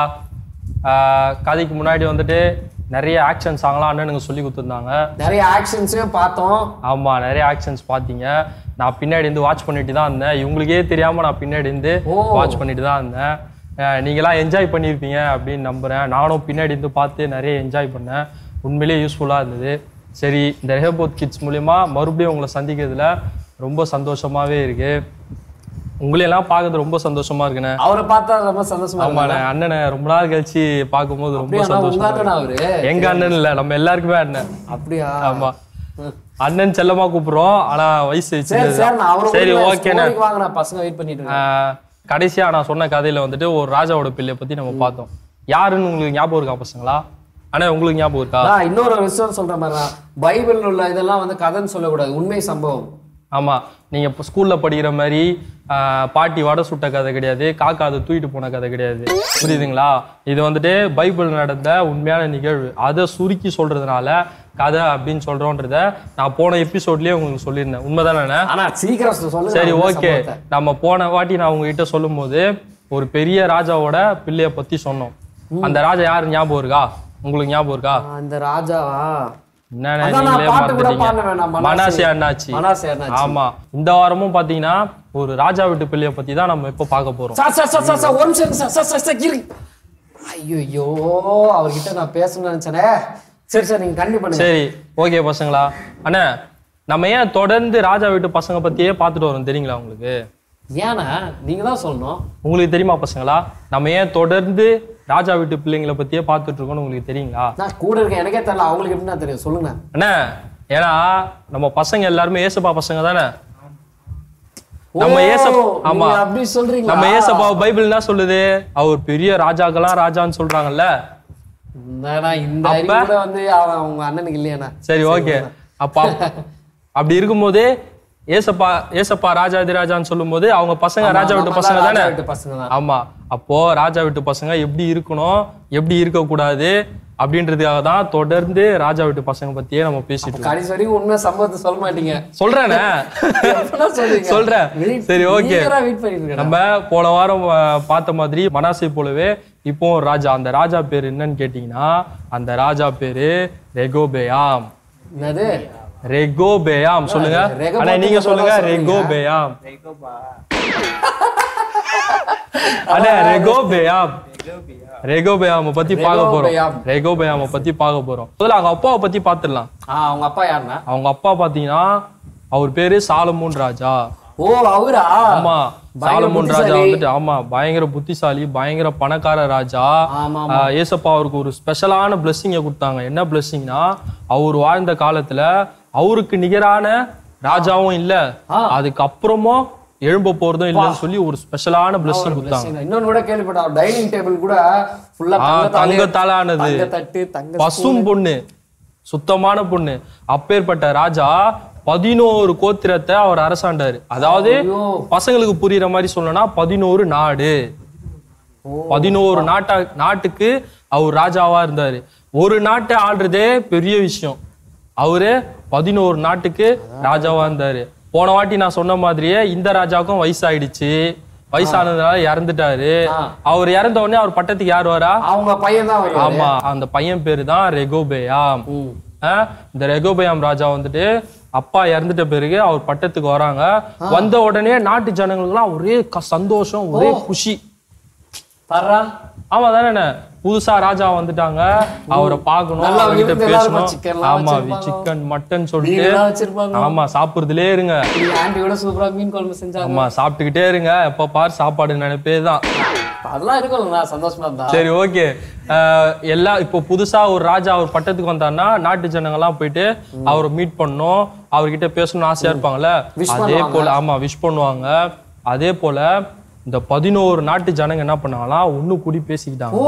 ஆஹ் கதைக்கு முன்னாடி வந்துட்டு நிறைய ஆக்ஷன் சாங்லாம் அண்ணனுங்க சொல்லி கொடுத்துருந்தாங்க நிறைய ஆக்ஷன்ஸையும் பார்த்தோம் ஆமா நிறைய ஆக்ஷன்ஸ் பார்த்தீங்க நான் பின்னாடி இருந்து வாட்ச் பண்ணிட்டு தான் இருந்தேன் இவங்களுக்கே தெரியாம நான் பின்னாடி இருந்து வாட்ச் பண்ணிட்டு தான் இருந்தேன் அஹ் நீங்களாம் என்ஜாய் பண்ணியிருப்பீங்க அப்படின்னு நம்புறேன் நானும் பின்னாடி இருந்து பார்த்து நிறைய என்ஜாய் பண்ணேன் உண்மையிலேயே யூஸ்ஃபுல்லாக இருந்தது சரி இந்த ரெஹபோத் கிட்ஸ் மூலியமா மறுபடியும் உங்களை சந்திக்கிறதுல ரொம்ப சந்தோஷமாவே இருக்கு உங்களையெல்லாம் பார்க்கறது ரொம்ப சந்தோஷமா இருக்குண்ணே அவரை பார்த்தா ரொம்ப சந்தோஷமா இருக்கு. ஆமாண்ணே அண்ணனை ரொம்ப நாள் கழிச்சு பார்க்கும்போது ரொம்ப அப்படியா, நான் உங்க சந்தோஷமா அண்ணனா இருக்கு. அவரு எங்க அண்ணன் இல்ல நம்ம எல்லாருக்குமே அண்ணன் அப்படியா ஆமா அண்ணன் செல்லமா கூப்பிடுறோம் ஆனா வயசு சரி சின்னது சார் நான் அவரை சரி விடுங்க. ஓகேண்ணே ஸ்டோரிக்கு வாங்க நான் பசங்க வெயிட் பண்ணிட்டு இருக்கேன் ஆஹ், கடைசியா நான் சொன்ன கதையில வந்துட்டு ஒரு ராஜாவோட பிள்ளைய பத்தி நம்ம பார்த்தோம் யாருன்னு உங்களுக்கு ஞாபகம் இருக்கா பசங்களா அண்ணா உங்களுக்கு ஞாபகம் இருக்கா நான் இன்னொரு விஷயம் சொல்ற மாதிரி பைபிள் உள்ள இதெல்லாம் வந்து கதைன்னு சொல்லக்கூடாது உண்மை சம்பவம் ஆமா நீங்க இப்போ ஸ்கூல்ல படிக்கிற மாதிரி ஆஹ், பாட்டி வடை சுட்ட கதை கிடையாது காக்கா அதை தூக்கிட்டு போன கதை கிடையாது புரியுதுங்களா இது வந்துட்டு பைபிள் நடந்த உண்மையான நிகழ்வு அதை சுருக்கி சொல்றதுனால கதை அப்படின்னு சொல்றோன்றத நான் போன எபிசோட்லயே உங்களுக்கு சொல்லியிருந்தேன் உண்மைதானே ஆனா சீக்கிரம் சொல்லுங்க சரி நான் உண்மை ஓகே சம்பவத்தை. நம்ம போன வாட்டி நான் உங்ககிட்ட சொல்லும்போது ஒரு பெரிய ராஜாவோட பிள்ளைய பத்தி சொன்னோம் அந்த ராஜா யாரு ஞாபகம் இருக்கா உங்களுக்கு ஞாபகம் இருக்கா அந்த ராஜாவா என்னண்ணே அதான் நான் நீங்களே பாட்டு கூட பாட மறந்துட்டீங்க வேணாம், மனாசி மனாசே. அண்ணாச்சி மனாசே அண்ணாச்சி. ஆமா இந்த வாரமும் பாத்தீங்கன்னா ஒரு ராஜா வீட்டு பிள்ளைய பத்தி தான் நம்ம இப்ப பார்க்க போறோம் sir sir sir sir sir ஒரு நிமிஷம் சார் சார் சார் சார் இரு ஐயோ அவர்கிட்ட நான் பேசணும்னு நினைச்சேனே சரி சார் நீங்க கண்டிப்பா பண்ணுங்க சரி ஓகே பசங்களா அண்ணா நம்ம ஏன் தொடர்ந்து ராஜா வீட்டு பசங்க பத்தியே பார்த்துட்டு வரோம் தெரியுங்களா உங்களுக்கு ஏன்னா நீங்க தான் சொல்லணும் உங்களுக்கு தெரியுமா பசங்களா நம்ம ஏன் தொடர்ந்து ராஜா வீட்டு பிள்ளைங்களை பத்தியே பார்த்துட்டு இருக்கோம்னு உங்களுக்கு தெரியுங்களா நான் கூட இருக்க எனக்கே தெரியல அவங்களுக்கு எப்படின்னா தெரியும் சொல்லுங்க அண்ணா ஏன்னா நம்ம பசங்க எல்லாருமே ஏசப்பா பசங்க தானே நம்ம ஓ, ஏசப் ஆமா நீங்க அப்படி சொல்றீங்களா நம்ம ஏசப்பா பைபிள் என்ன சொல்லுது அவர் பெரிய ராஜாக்கெல்லாம் ராஜான்னு சொல்றாங்கல்ல என்னடா, இந்த அறிவு கூட வந்து அவன் உங்க அண்ணனுக்கு இல்லையாண்ணா சரி ஓகே அப்பா அப்படி இருக்கும்போது ஏசப்பா ஏசப்பா ராஜாதிராஜான்னு சொல்லும்போது அவங்க பசங்க ராஜா வீட்டு பசங்க தானே பசங்க தான் ஆமா அப்போ ராஜா வீட்டு பசங்க எப்படி இருக்கணும் எப்படி இருக்கக்கூடாது அப்படின்றதுக்காக தான் தொடர்ந்து ராஜா வீட்டு பசங்க பத்தியே நம்ம பேசிட்டு இருக்கோம் கடைசி வரைக்கும் உண்மை சம்பவத்தை சொல்ல மாட்டீங்க சொல்றேனே எப்படா சொல்றீங்க? சொல்றேன் Wait- சரி ஓகே நீங்களா wait பண்ணிட்டு இருக்கீங்க. நம்ம போன வாரம் அஹ், பார்த்த மாதிரி மனாசை போலவே இப்போ ஒரு ராஜா அந்த ராஜா பேர் என்னன்னு கேட்டீங்கன்னா அந்த ராஜா பேரு ரெகோபேயாம் என்னது ரெகோபேயாம் சொல்லுங்க ரெகோபா அண்ணா நீங்க சொல்லுங்க சொல்றீங்க. ரெகோபேயாம் அண்ணா ரெகோபேயாம் ரெகோபேயாம பத்தி பார்க்க போறோம் ரெகோபெயாம். ரெகோபேயாம பத்தி பார்க்க போறோம் முதல்ல அவங்க அப்பாவை பத்தி பார்த்துடலாம் ஆ அவங்க அப்பா யாருண்ணா அவங்க அப்பா பாத்தீங்கன்னா அவர் பேரு சாலமோன் ராஜா ஓ அவரா ஆமா பயங்கர சாலமோன் ராஜா புத்திசாலி. வந்துட்டு ஆமா பயங்கர புத்திசாலி பயங்கர பணக்கார ராஜா ஆமா, ஆஹ் ஏசப்பா அவருக்கு ஒரு ஸ்பெஷலான பிளெஸ்ஸிங்கை கொடுத்தாங்க என்ன பிளெஸ்ஸிங்னா அவர் வாழ்ந்த காலத்துல அவருக்கு நிகரான ராஜாவும் இல்ல அதுக்கப்புறமும் எழும்ப போறதும் இல்லைன்னு சொல்லி ஒரு ஸ்பெஷலான பிளெஸ்ஸிங் கொடுத்தாங்க இன்னொன்னு கூட கேள்விப்பட்டோம் டைனிங் டேபிள் கூட ஃபுல்லா ஆ, தங்கத்தால ஆனது. தங்க தட்டு தங்க பசும் பொண்ணு சுத்தமான பொண்ணு அப்பேற்பட்ட ராஜா பதினோரு கோத்திரத்தை அவர் அரசாண்டாரு அதாவது ஐயோ. பசங்களுக்கு புரியுற மாதிரி சொல்லணும்னா பதினோரு நாடு பதினோரு நாட்டா நாட்டுக்கு அவர் ராஜாவா இருந்தாரு ஒரு நாட்டை ஆள்றதே பெரிய விஷயம் அவரு பதினோரு நாட்டுக்கு ராஜாவா இருந்தாரு போன வாட்டி நான் சொன்ன மாதிரியே இந்த ராஜாவுக்கும் வயசாயிடுச்சு வயசானதுனால இறந்துட்டாரு அவர் இறந்த உடனே அவர் பட்டத்துக்கு யார் வரா அவங்க பையன் தான் வருவாரு. ஆமா அந்த பையன் பேரு தான் ரெகோபேயாம் ஆ, இந்த ரெகோபயாம் ராஜா வந்துட்டு அப்பா இறந்துட்ட பிறகு அவர் பட்டத்துக்கு வராங்க வந்த உடனே நாட்டு ஜனங்களுக்குலாம் ஒரே க- சந்தோஷம் ஒரே குஷி பாருடா ஆமா தானே புதுசா ராஜா வந்துட்டாங்க அவரை பார்க்கணும் நல்லா அவர்கிட்ட விருந்து எல்லாரும் பேசணும் சிக்கன்லாம் ஆமா வச்சிருப்பாங்க. சிக்கன் மட்டன் சொல்லிட்டு மீன்லாம் வச்சிருப்பாங்க. ஆமா சாப்பிடுறதுலே இருங்க நீங்க ஆண்டியோட சூப்பரா மீன் குழம்பு செஞ்சாங்க ஆமா சாப்பிட்டுக்கிட்டே இருங்க எப்ப பார் சாப்பாடு நினைப்பே தான் அதெல்லாம் இருக்கும்ல சந்தோஷமா இருந்தா சரி ஓகே எல்லா இப்போ புதுசா ஒரு ராஜா அவர் பட்டத்துக்கு வந்தாருன்னா நாட்டு ஜனங்கள்லாம் போயிட்டு அவரை மீட் பண்ணணும் அவர்கிட்ட பேசணும்னு ஆசையா இருப்பாங்கல்ல Wish அதே போல ஆமா விஷ் பண்ணுவாங்க அதே போல இந்த பதினோரு நாட்டு ஜனங்க என்ன பண்ணாங்களாம் ஒண்ணு கூடி பேசிக்கிட்டாங்க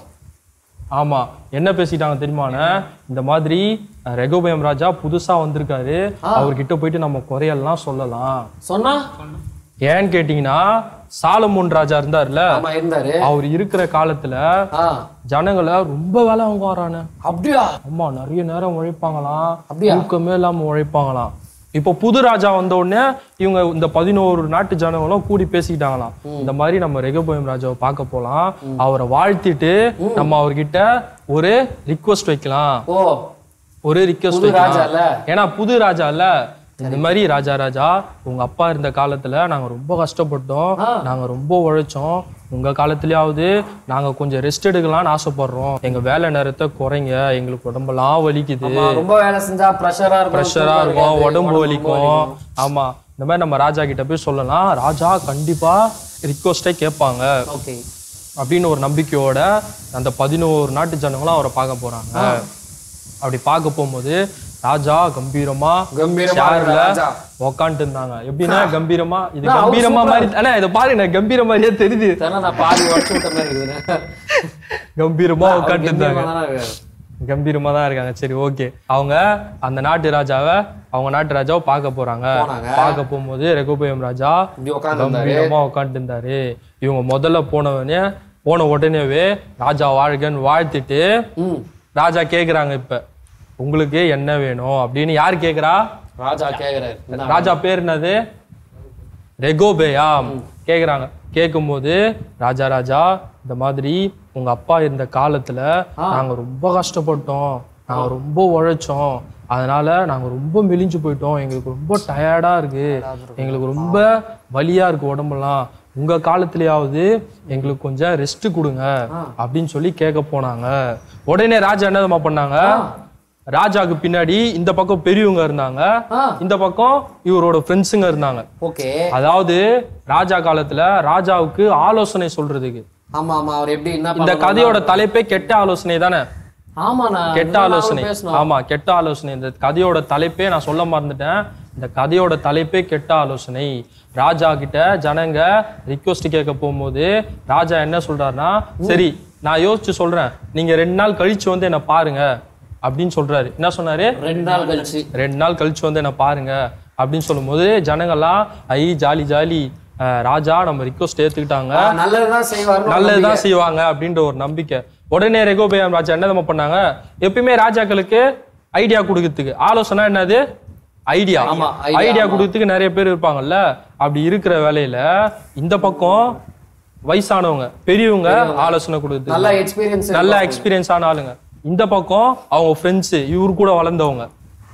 ஆமா என்ன பேசிட்டாங்க தெரியுமாண்ணே இந்த மாதிரி அஹ், ரெகோபயம் ராஜா புதுசா வந்திருக்காரு அவர்கிட்ட போயிட்டு நம்ம குறையெல்லாம் சொல்லலாம் சொன்னா ஏன்னு கேட்டீங்கன்னா சாலமோன் ராஜா இருந்தார்ல ஆமா இருந்தாரு அவர் இருக்கிற காலத்துல ஆ ஜனங்களை ரொம்ப வேலை அவங்க வரானே அப்படியா அம்மா நிறைய நேரம் உழைப்பாங்களாம் அப்படியா? தூக்கமே இல்லாம உழைப்பாங்களாம் இப்போ புது ராஜா வந்த உடனே இவங்க இந்த பதினோரு நாட்டு ஜனங்களும் கூடி பேசிக்கிட்டாங்களாம் இந்த மாதிரி நம்ம ரெகபோயம் ராஜாவை பார்க்க போலாம் அவரை வாழ்த்திட்டு நம்ம அவர்கிட்ட ஒரு ரிக்வஸ்ட் வைக்கலாம் ஓ ஒரு ரிக்வஸ்ட் புது ராஜால? வைக்கலாம் ஏன்னா புது ராஜா இல்ல இந்த மாதிரி ராஜா ராஜா உங்க அப்பா இருந்த காலத்துல நாங்க ரொம்ப கஷ்டப்பட்டோம் நாங்க ரொம்ப உழைச்சோம் உங்க காலத்துலயாவது நாங்க கொஞ்சம் ரெஸ்ட் எடுக்கலாம்னு ஆசைப்படுறோம் எங்க வேலை நேரத்தை குறைங்க எங்களுக்கு உடம்பெல்லாம் வலிக்குது ஆமா, ரொம்ப வேலை செஞ்சா ப்ரெஷரா இருக்கும் ப்ரெஷரா இருக்கும் உடம்பு வலிக்கும் ஆமா இந்த மாதிரி நம்ம ராஜா கிட்ட போய் சொல்லலாம் ராஜா கண்டிப்பா ரிக்வஸ்டே கேட்பாங்க ஓகே அப்படின்னு ஒரு நம்பிக்கையோட அந்த பதினோரு நாட்டு ஜனங்களும் அவரை பார்க்க போறாங்க அப்படி பார்க்க போகும்போது ராஜா கம்பீரமா கம்பீரமா சேர்ல ராஜா. உக்காந்துட்டு இருந்தாங்க எப்படின்னா கம்பீரமா இது கம்பீரமா மாதிரி அண்ணா இதை பாருங்க கம்பீர மாதிரியே தெரியுது தெரியல நான் பாதி உடச்சு விட்ட மாதிரி இருக்குது கம்பீரமா உட்காந்துட்டு இருந்தாங்க கம்பீரமா தானே இருக்காரு. கம்பீரமா தான் இருக்காங்க சரி ஓகே அவங்க அந்த நாட்டு ராஜாவை அவங்க நாட்டு ராஜாவை பார்க்க போறாங்க போனாங்க. பார்க்க போகும்போது ரெகுபயம் ராஜா இப்படி உட்கார்ந்து கம்பீரமா உட்காந்துட்டு இருந்தாரு இவங்க முதல்ல போனவனே போன உடனேவே ராஜா வாழ்கன்னு வாழ்த்திட்டு ம் ராஜா கேக்குறாங்க இப்ப உங்களுக்கு என்ன வேணும் அப்படின்னு யார் கேக்குறா ராஜா கேக்குறாரு என்ன? ராஜா பேர் என்னது ரெகோபேயா கேக்குறாங்க கேட்கும்போது ராஜா ராஜா இந்த மாதிரி உங்க அப்பா இருந்த காலத்துல நாங்க ரொம்ப கஷ்டப்பட்டோம் நாங்க ரொம்ப உழைச்சோம் அதனால நாங்க ரொம்ப மெலிஞ்சு போயிட்டோம் எங்களுக்கு ரொம்ப டயர்டா இருக்கு எங்களுக்கு ரொம்ப வலியா இருக்கு உடம்பெல்லாம் உங்க காலத்துலயாவது எங்களுக்கு கொஞ்சம் ரெஸ்ட் கொடுங்க அப்படின்னு சொல்லி கேட்க போனாங்க உடனே ராஜா என்னதுமா பண்ணாங்க ராஜாக்கு பின்னாடி இந்த பக்கம் பெரியவங்க இருந்தாங்க ஆ. இந்த பக்கம் இவரோட ஃப்ரெண்ட்ஸுங்க இருந்தாங்க ஓகே அதாவது ராஜா காலத்துல ராஜாவுக்கு ஆலோசனை சொல்றதுக்கு ஆமா ஆமா அவர் எப்படி என்ன இந்த பண்ணணும்? கதையோட தலைப்பே கெட்ட ஆலோசனை தானே ஆமா நான் கெட்ட ஆலோசனை பேசணும் ஆமா கெட்ட ஆலோசனை இந்த கதையோட தலைப்பே நான் சொல்ல மறந்துட்டேன் இந்த கதையோட தலைப்பே கெட்ட ஆலோசனை ராஜா கிட்ட ஜனங்க ரிக்வஸ்ட் கேட்க போகும்போது ராஜா என்ன சொல்றாருன்னா சரி நான் யோசிச்சு சொல்றேன் நீங்க ரெண்டு நாள் கழிச்சு வந்து என்ன பாருங்க அப்படின்னு சொல்றாரு என்ன சொன்னாரு ரெண்டு நாள் கழிச்சு ரெண்டு நாள் கழிச்சு வந்து என்ன பாருங்க அப்படின்னு சொல்லும்போது ஜனங்கள்லாம் ஐ ஜாலி ஜாலி அஹ் ராஜா நம்ம ரிக்வஸ்ட் ஏத்துக்கிட்டாங்க ஆ, நல்லதுதான் செய்வாரு நல்லதுதான் செய்வாங்க அப்படின்ற ஒரு நம்பிக்கை உடனே ரெகோபயம் ராஜா என்ன தெரியுமா பண்ணாங்க எப்பயுமே ராஜாக்களுக்கு ஐடியா கொடுக்கறதுக்கு ஆலோசனை என்னது ஐடியா ஆமா, idea, ஐடியா ஆமா. கொடுக்கறதுக்கு நிறைய பேர் இருப்பாங்கல்ல அப்படி இருக்கிற வேலையில இந்த பக்கம் வயசானவங்க பெரியவங்க ஆலோசனை கொடுக்குறது நல்ல எக்ஸ்பீரியன்ஸ் நல்ல எக்ஸ்பீரியன்ஸ் ஆன ஆளுங்க இந்த பக்கம் அவங்க ஃப்ரெண்ட்ஸ் இவரு கூட வளர்ந்தவங்க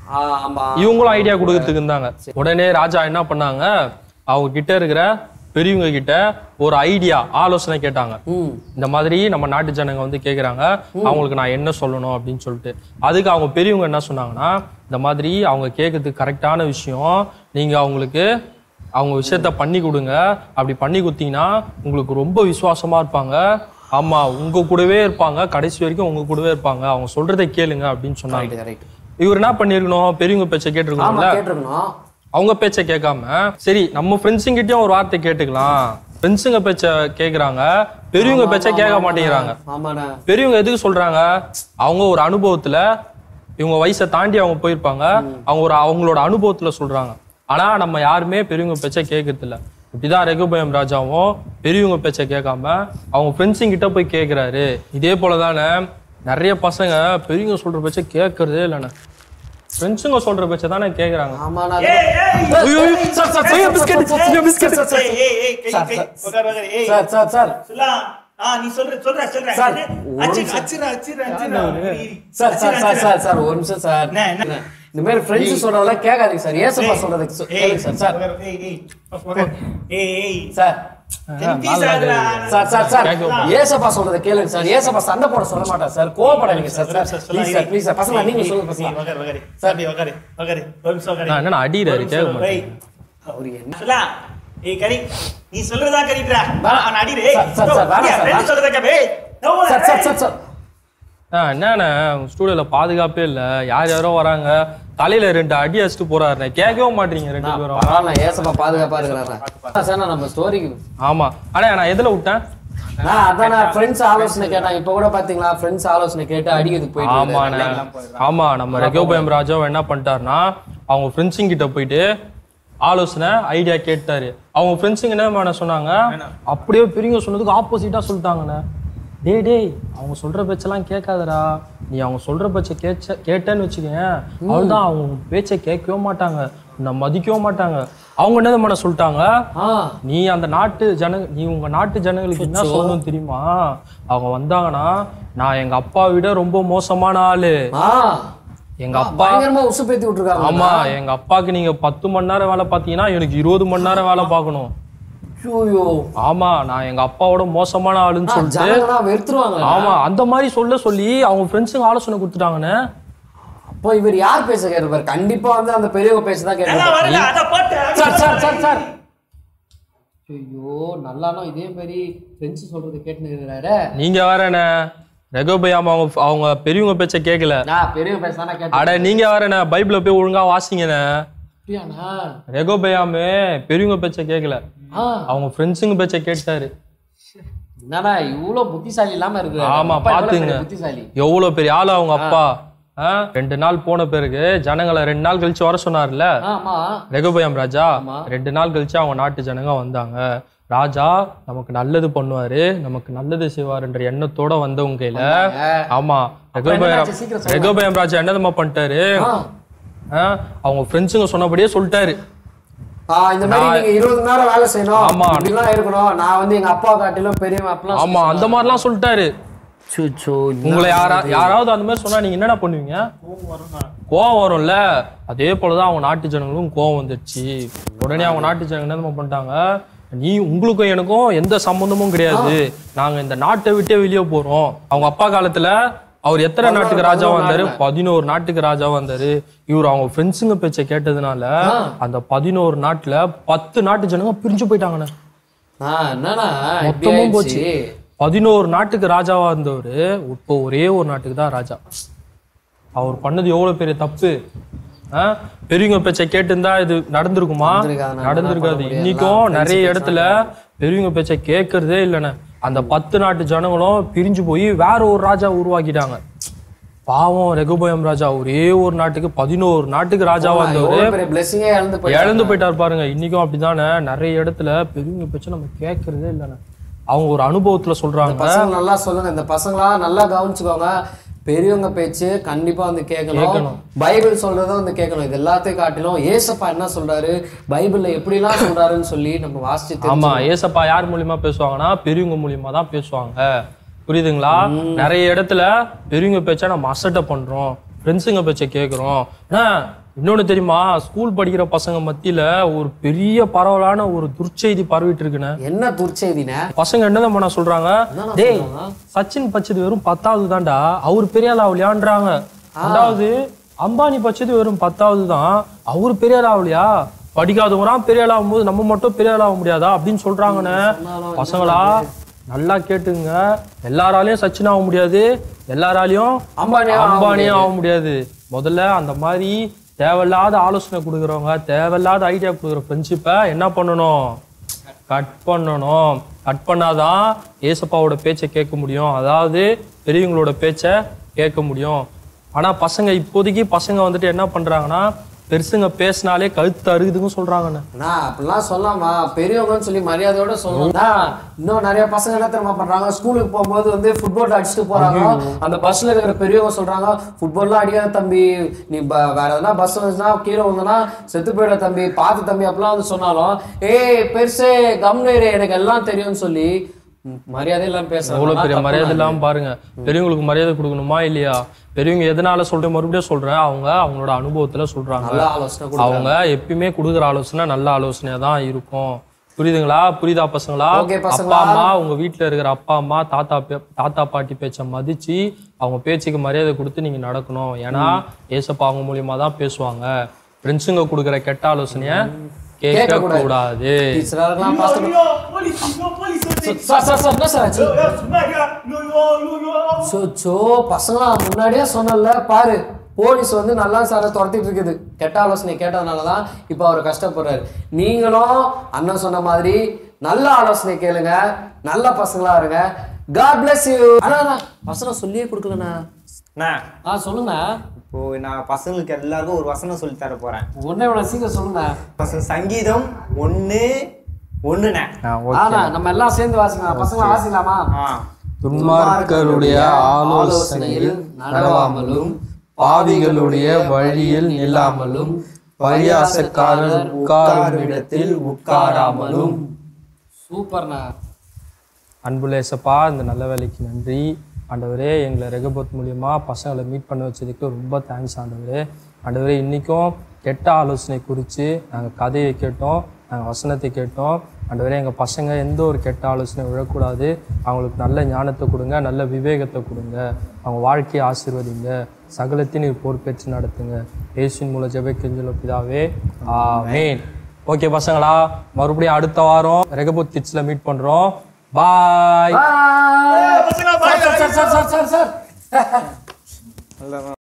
ஆமா இவங்களும் ஐடியா கொடுக்கறதுக்கு இருந்தாங்க உடனே ராஜா என்ன பண்ணாங்க அவங்க கிட்ட இருக்கிற பெரியவங்க கிட்ட ஒரு ஐடியா ஆலோசனை கேட்டாங்க ம் இந்த மாதிரி நம்ம நாட்டு ஜனங்க வந்து கேக்குறாங்க அவங்களுக்கு நான் என்ன சொல்லணும் அப்படின்னு சொல்லிட்டு அதுக்கு அவங்க பெரியவங்க என்ன சொன்னாங்கன்னா இந்த மாதிரி அவங்க கேட்கறதுக்கு கரெக்டான விஷயம் நீங்க அவங்களுக்கு அவங்க விஷயத்த பண்ணி கொடுங்க அப்படி பண்ணி கொடுத்தீங்கன்னா உங்களுக்கு ரொம்ப விசுவாசமா இருப்பாங்க ஆமா உங்க கூடவே இருப்பாங்க கடைசி வரைக்கும் உங்க கூடவே இருப்பாங்க அவங்க சொல்றதை கேளுங்க அப்படின்னு சொன்னாங்க ரைட் ரைட் இவர் என்ன பண்ணிருக்கணும் பெரியவங்க பேச்சை ஆமா கேட்டிருக்கணும்ல கேட்டிருக்கணும் அவங்க பேச்சை கேட்காம சரி நம்ம ஃப்ரெண்ட்ஸுங்கிட்டயும் ஒரு வார்த்தை கேட்டுக்கலாம் ஃப்ரெண்ட்ஸுங்க பேச்ச கேக்குறாங்க பெரியவங்க பேச்சை கேட்க மாட்டேங்கிறாங்க ஆமாண்ணா பெரியவங்க எதுக்கு சொல்றாங்க அவங்க ஒரு அனுபவத்துல இவங்க வயசை தாண்டி அவங்க போயிருப்பாங்க அவங்க ஒரு அவங்களோட அனுபவத்துல சொல்றாங்க ஆனா நம்ம யாருமே பெரியவங்க பேச்சை கேட்கறது இல்ல இப்படிதான் ரெகுபயம் ராஜாவும் பெரியவங்க பேச்சை கேட்காம அவங்க ஃப்ரெண்ட்ஸுங்க கிட்ட போய் கேக்குறாரு இதே போலதானே நிறைய பசங்க பெரியவங்க சொல்ற பேச்சை கேட்கறதே இல்லைண்ணே ஃப்ரெண்ட்ஸுங்க சொல்ற பேச்சை தானே கேக்குறாங்க ஆமாண்ணா ஐயோ, ஐயோ, சார், சார், ஐயோ, பிஸ்கட், ஐயோ, பிஸ்கட். ஏய், ஏய், ஏய், கை, கை, உட்காரு, உட்காரு, ஏய். சார் சார் சார் சொல்லலாம். ஆ, நீ சொல்ற சொல்ற சொல்ற சார், அச்சு, அச்சுடா, அச்சுடா, அச்சுடா. இரு, இரு. சார் சார் அச்சுடா, சார் அச்சுடா. சார் சார் ஒரு நிமிஷம் சார் என்ன, என்ன? இந்த மாதிரி ஃப்ரெண்ட்ஸ் சொல்றதெல்லாம் கேட்காதீங்க சார் ஏசப்பா சொல்றதுக்கு சொ- ஏய், கேளுங்க சார் சார் உட்காரு, ஏய், ஏய், உட்காரு. ஏய், ஏய். சார் Confuse ஆகுதுடா. சார் சார் சார் கேட்க மாட்டேன். ஏசப்பா சொல்றத கேளுங்க சார் ஏசப்பா சண்டை போட சொல்ல மாட்டார் சார் கோவப்படாதீங்க sir sir sir, please sir please sir பசங்க நீங்க சொல்லுங்க நீ பசங்க உக்காரு, உக்காரு. சாமி, உக்காரு, உக்காரு. ஒரு நிமிஷம் உக்காரு. நான் என்னண்ணா அடிக்கிறாரு, ஒரு கேட்க நிமிஷம், மாட்டேன். டேய். அவர் என்ன சொல்லா. ஏய், கரி, நீ சொல்றதா கரிட்ரா. அவன் அடிடு. ஏய், சார், சார், சார், வேணாம் ஏய், சார், friend சொல்றதை கேளு. ஏய், நோவுல, சார் சார் ஏய். சார் சார் ஆ என்னண்ணே ஸ்டூடியோல பாதுகாப்பே இல்ல யார் யாரோ வராங்க தலையில ரெண்டு அடி அடிச்சுட்டு போறாருண்ணே கேட்கவே மாட்டீங்க ரெண்டு பேரும் பரவாயில்ல ஏசப்பா பாதுகாப்பா இருக்கிறாரு சார் நான் நம்ம ஸ்டோரிக்கு ஆமா அண்ணா நான் எதுல விட்டேன் நான் அதான் நான் ஃப்ரெண்ட்ஸ் ஆலோசனை கேட்டேன் இப்போ கூட பாத்தீங்களா ஃப்ரெண்ட்ஸ் ஆலோசனை கேட்டு அடிக்கிறதுக்கு போயிட்டு ஆமாண்ணே ஆமா நம்ம ரெகோபயம் ராஜா என்ன பண்ணிட்டாருன்னா அவங்க ஃப்ரெண்ட்ஸுங்க கிட்ட போயிட்டு ஆலோசனை ஐடியா கேட்டாரு அவங்க ஃப்ரெண்ட்ஸுங்க என்ன பண்ண சொன்னாங்க அப்படியே பெரியவங்க சொன்னதுக்கு ஆப்போசிட்டா சொல்லிட்டாங்கண்ணே டேய் டேய் அவங்க சொல்ற பேச்செல்லாம் கேட்காதடா நீ அவங்க சொல்ற பேச்ச கேச்ச கேட்டேன்னு வச்சுக்கேன் அவள்தான் அவங்க பேச்சை கேட்கவே மாட்டாங்க உன்னை மதிக்கவே மாட்டாங்க அவங்க என்ன பண்ண சொல்லிட்டாங்க ஆ நீ அந்த நாட்டு ஜன நீ உங்க நாட்டு ஜனங்களுக்கு என்ன சொல்லணும் தெரியுமா அவங்க வந்தாங்கன்னா நான் எங்க அப்பா விட ரொம்ப மோசமான ஆளு ஆ எங்க அப்பா பயங்கரமா உசுப்பேத்தி விட்டுருக்காங்க ஆமா எங்க அப்பாக்கு நீங்க பத்து மணி நேரம் வேலை பார்த்தீங்கன்னா எனக்கு இருபது மணி நேரம் வேலை பார்க்கணும் ஐயோ ஆமா நான் எங்க அப்பாவோட மோசமான ஆளுன்னு சொல்லிட்டு ஜனங்களாம் வெறுத்துருவாங்க ஆமா அந்த மாதிரி சொல்ல சொல்லி அவங்க ஃப்ரெண்ட்ஸுங்க ஆலோசனை கொடுத்துட்டாங்கண்ணே அப்போ இவர் யார் பேச கேட்பார் கண்டிப்பா வந்து அந்த பெரியவங்க பேச தான் நான் கேட்பார் வரல, அதை போட்டு. சார் சார் சார் சார் ஐயோ நல்லானோ இதே மாதிரி ஃப்ரெண்ட்ஸ் சொல்றது கேட்டுன்னு இருக்கிறாரு நீங்க வேறண்ணே ரெகோபயாம அவங்க அவங்க பெரியவங்க பேச்ச கேட்கல நான் பெரியவங்க பேச தானே கேட்டேன் அட நீங்க வேறண்ணே பைபிள போய் ஒழுங்கா வாசிங்கண்ணே அப்படியாண்ணா ரெகோபயாமே பெரியவங்க பேச்ச கேட்கல ஆ அவங்க ஃப்ரெண்ட்ஸுங்க பேச்ச கேட்டாரு என்னடா இவ்வளோ புத்திசாலி இல்லாம இருக்கு ஆமா, பாத்துங்க. புத்திசாலி எவ்வளவு பெரிய ஆளு அவங்க அப்பா ஆ? ரெண்டு நாள் போன பிறகு ஜனங்களை ரெண்டு நாள் கழிச்சு வர சொன்னார்ல ஆமா ரெகுபயம் ராஜா ரெண்டு நாள் கழிச்சு அவங்க நாட்டு ஜனங்க வந்தாங்க ராஜா நமக்கு நல்லது பண்ணுவாரு நமக்கு நல்லது செய்வாருன்ற எண்ணத்தோட வந்தவங்க கையில ஆமா ரெகுபயம் என்னாச்சு? சீக்கிரம் சொல்லுங்க. ரெகுபயம் ராஜா என்னதம்மா பண்ணிட்டாரு ஆ. ஆ? அவங்க ஃப்ரெண்ட்ஸுங்க சொன்னபடியே சொல்லிட்டாரு ஆ, இந்த மாதிரி நீங்க இருபது மணி நேரம் வேலை செய்யணும் ஆமா. இப்படிலாம் இருக்கணும் நான் வந்து எங்க அப்பா காட்டிலும் பெரியவன் அப்பெல்லாம் ஆமா அந்த மாதிரிலாம் சொல்லிட்டாரு சுச்சோ உங்களை யாரா யாராவது அந்த மாதிரி சொன்னா நீங்க என்னடா பண்ணுவீங்க கோவம் வரும்ல அதே போலதான் அவங்க நாட்டு ஜனங்களும் கோவம் வந்துடுச்சு உடனே அவங்க நாட்டு ஜனங்க என்ன தெரியுமா பண்ணிட்டாங்க நீ உங்களுக்கும் எனக்கும் எந்த சம்பந்தமும் கிடையாது நாங்க இந்த நாட்டை விட்டே வெளியே போறோம் அவங்க அப்பா காலத்துல அவர் எத்தனை நாட்டுக்கு ராஜாவா வந்தாரு பதினோரு நாட்டுக்கு ராஜாவா வந்தாரு இவர் அவங்க ஃப்ரெண்ட்ஸுங்க பேச்சை கேட்டதுனால அந்த பதினோரு நாட்டுல பத்து நாட்டு ஜனங்க பிரிஞ்சு போயிட்டாங்கண்ணே ஆ, என்னண்ணா இப்படி மொத்தமும் போச்சு ஆயிடுச்சு? பதினோரு நாட்டுக்கு ராஜாவா இருந்தவர் இப்போ ஒரே ஒரு நாட்டுக்கு தான் ராஜா அவர் பண்ணது எவ்வளவு பெரிய தப்பு ஆ? பெரியவங்க பேச்சை கேட்டிருந்தா இது நடந்திருக்குமா நடந்திருக்காது, நான் நடந்திருக்காது என்ன பண்ண இன்னைக்கும் முடியும்? நிறைய இடத்துல பெரியவங்க பேச்சை கேட்கறதே இல்லைண்ணே அந்த பத்து நாட்டு ஜனங்களும் பிரிஞ்சு போய் வேற ஒரு ராஜா உருவாக்கிட்டாங்க பாவம் ரெகுபயம் ராஜா ஒரே ஒரு நாட்டுக்கு பதினோரு நாட்டுக்கு ராஜாவா இருந்தவர் எவ்வளவு பெரிய பிளெஸிங்கே இழந்து போய் இழந்து போயிட்டாரு பாருங்க இன்னைக்கும் அப்படிதானே நிறைய இடத்துல பெரியவங்க பேச்சை நம்ம கேட்கறதே இல்லைண்ணே அவங்க ஒரு அனுபவத்துல சொல்றாங்க பசங்க நல்லா சொல்லுங்க இந்த பசங்களா நல்லா கவனிச்சுக்கோங்க பெரியவங்க பேச்சு கண்டிப்பா வந்து கேட்கணும் கேட்கணும். பைபிள் சொல்றத வந்து கேட்கணும் இது எல்லாத்தையும் காட்டிலும் ஏசப்பா என்ன சொல்றாரு பைபிள்ல எப்படிலாம் சொல்றாருன்னு சொல்லி நம்ம வாசிச்சு தெரிஞ்சு- ஆமா ஏசப்பா யார் மூலியமா பேசுவாங்கன்னா பெரியவங்க மூலியமா தான் பேசுவாங்க புரியுதுங்களா நிறைய இடத்துல பெரியவங்க பேச்சா நம்ம அசட்டை பண்றோம் ஃப்ரெண்ட்ஸுங்க பேச்சை கேட்குறோம் இன்னொன்னு தெரியுமா ஸ்கூல் படிக்கிற பசங்க மத்தியில ஒரு பெரிய பரவலான ஒரு துர்ச்செய்தி பரவிட்டு இருக்குண்ணே என்ன துர்ச்செய்தினே பசங்க என்னதான் பண்ண சொல்றாங்க டேய் சச்சின் பச்சது வெறும் பத்தாவது தான்டா அவர் பெரிய ஆள் ஆகலையான்றாங்க அதாவது அம்பானி பச்சது வெறும் பத்தாவது தான் அவர் பெரிய ஆள் ஆகலையா படிக்காதவங்களாம் பெரிய ஆள் ஆகும்போது நம்ம மட்டும் பெரிய ஆள் ஆக முடியாதா அப்படின்னு சொல்றாங்கண்ணே பசங்களா நல்லா கேட்டுங்க எல்லாராலையும் சச்சின் ஆக முடியாது எல்லாராலையும் அம்பானி ஆக அம்பானியும் ஆக முடியாது முதல்ல அந்த மாதிரி தேவையில்லாத ஆலோசனை கொடுக்குறவங்க தேவையில்லாத ஐடியா கொடுக்குற ஃப்ரெண்ட்ஷிப்பை என்ன பண்ணணும் கட் பண்ணணும் கட் பண்ணாதான் ஏசப்பாவோட பேச்சை கேட்க முடியும் அதாவது பெரியவங்களோட பேச்சை கேட்க முடியும் ஆனா பசங்க இப்போதைக்கு பசங்க வந்துட்டு என்ன பண்றாங்கன்னா பெருசுங்க பேசினாலே கழுத்து அறுகுதுன்னு சொல்றாங்கண்ணே அண்ணா அப்படிலாம் சொல்லாமா பெரியவங்கன்னு சொல்லி மரியாதையோட சொல்லணும்னா இன்னும் நிறைய பசங்க என்ன தெரியுமா பண்றாங்க ஸ்கூலுக்கு போகும்போது வந்து ஃபுட்பால் அடிச்சுட்டு போறாங்க அந்த பஸ்ல இருக்கிற பெரியவங்க சொல்றாங்க ஃபுட்பால்லாம் அடிக்காத தம்பி நீ ப- வேற எதனா பஸ் வந்துச்சுன்னா கீழே வந்தனா செத்து போயிட தம்பி பார்த்து தம்பி அப்படிலாம் வந்து சொன்னாலும் ஏய் பெருசே கம்னேரு எனக்கு எல்லாம் தெரியும்னு சொல்லி ம், மரியாதை இல்லாம எவ்வளவு பெரிய மரியாதை பேசுறாங்க இல்லாம பாருங்க பெரியவங்களுக்கு மரியாதை கொடுக்கணுமா இல்லையா பெரியவங்க எதனால சொல்றேன் மறுபடியும் சொல்றேன் அவங்க அவங்களோட அனுபவத்துல சொல்றாங்க நல்ல ஆலோசனை கொடு அவங்க எப்பயுமே கொடுக்குற ஆலோசனை நல்ல ஆலோசனையா தான் இருக்கும் புரியுதுங்களா புரியுதா பசங்களா Okay, பசங்களா. அப்பா அம்மா உங்க வீட்ல இருக்கிற அப்பா அம்மா தாத்தா பே- தாத்தா பாட்டி பேச்ச மதிச்சு அவங்க பேச்சுக்கு மரியாதை கொடுத்து நீங்க நடக்கணும் ஏன்னா ஏசப்பா அவங்க மூலியமா தான் பேசுவாங்க ஃப்ரெண்ட்ஸுங்க கொடுக்குற கெட்ட ஆலோசனைய கேட்க கேட்கக்கூடாது. கூடாது டீச்சரா இருக்கலாம் பாஸ்டர் ஐயோ, போலீஸ், ஐயோ, போலீஸ் வந்துச்சு. சார் சார் சார் என்ன சார் ஆச்சு ஐயோ, சும்மா இருங்க. ஐயோ, ஐயோ, ஐயோ. சோ சோ பசங்களா முன்னாடியே சொன்னல பாரு போலீஸ் வந்து நல்லா சாரை துரத்திட்டு இருக்குது கெட்ட ஆலோசனை கேட்டதுனால தான் இப்போ அவர் கஷ்டப்படுறாரு நீங்களும் அண்ணன் சொன்ன மாதிரி நல்ல ஆலோசனை கேளுங்க நல்ல பசங்களா இருங்க காட் bless யூ அண்ணா அண்ணா, வசனம் சொல்லியே கொடுக்கலண்ணா அண்ணா ஆ சொல்லுங்க இப்போ நான் பசங்களுக்கு எல்லாருக்கும் ஒரு வசனம் சொல்லி தர போறேன் ஒன்னே இவ்வளோ சீக்கிரம் சொல்லுங்க வசனம் சங்கீதம் ஒண்ணு ஒண்ணுண்ணே ஆனா நம்ம எல்லாம் சேர்ந்து வாசிக்கலாம் பசங்க வாசிக்கலாமா ஆ துன்மார்க்கருடைய ஆலோசனையில் நடவாமலும் பாவிகளுடைய வழியில் நில்லாமலும் பரியாசக்காரர் உட்காரும் இடத்தில் உட்காராமலும் சூப்பர்ண்ணா அன்புலேசப்பா இந்த நல்ல வேலைக்கு நன்றி ஆண்டவரே எங்களை ரெகபத் மூலியமா பசங்களை மீட் பண்ண வச்சதுக்கு ரொம்ப தேங்க்ஸ் ஆண்டவரே ஆண்டவரே இன்னைக்கும் கெட்ட ஆலோசனை குறித்து நாங்கள் கதையை கேட்டோம் நாங்கள் வசனத்தை கேட்டோம் ஆண்டவரே எங்கள் பசங்க எந்த ஒரு கெட்ட ஆலோசனை விழக்கூடாது அவங்களுக்கு நல்ல ஞானத்தை கொடுங்க நல்ல விவேகத்தை கொடுங்க அவங்க வாழ்க்கையை ஆசீர்வதிங்க சகலத்தையும் நீர் பொறுப்பேற்று நடத்துங்க இயேசுவின் மூலம் ஜெப கெஞ்சல பிதாவே ஆமென் ஓகே பசங்களா மறுபடியும் அடுத்த வாரம் ரெகபுத் கிட்ஸ்ல மீட் பண்றோம் பாய் பசங்களா, bye, bye. Sir sir sir sir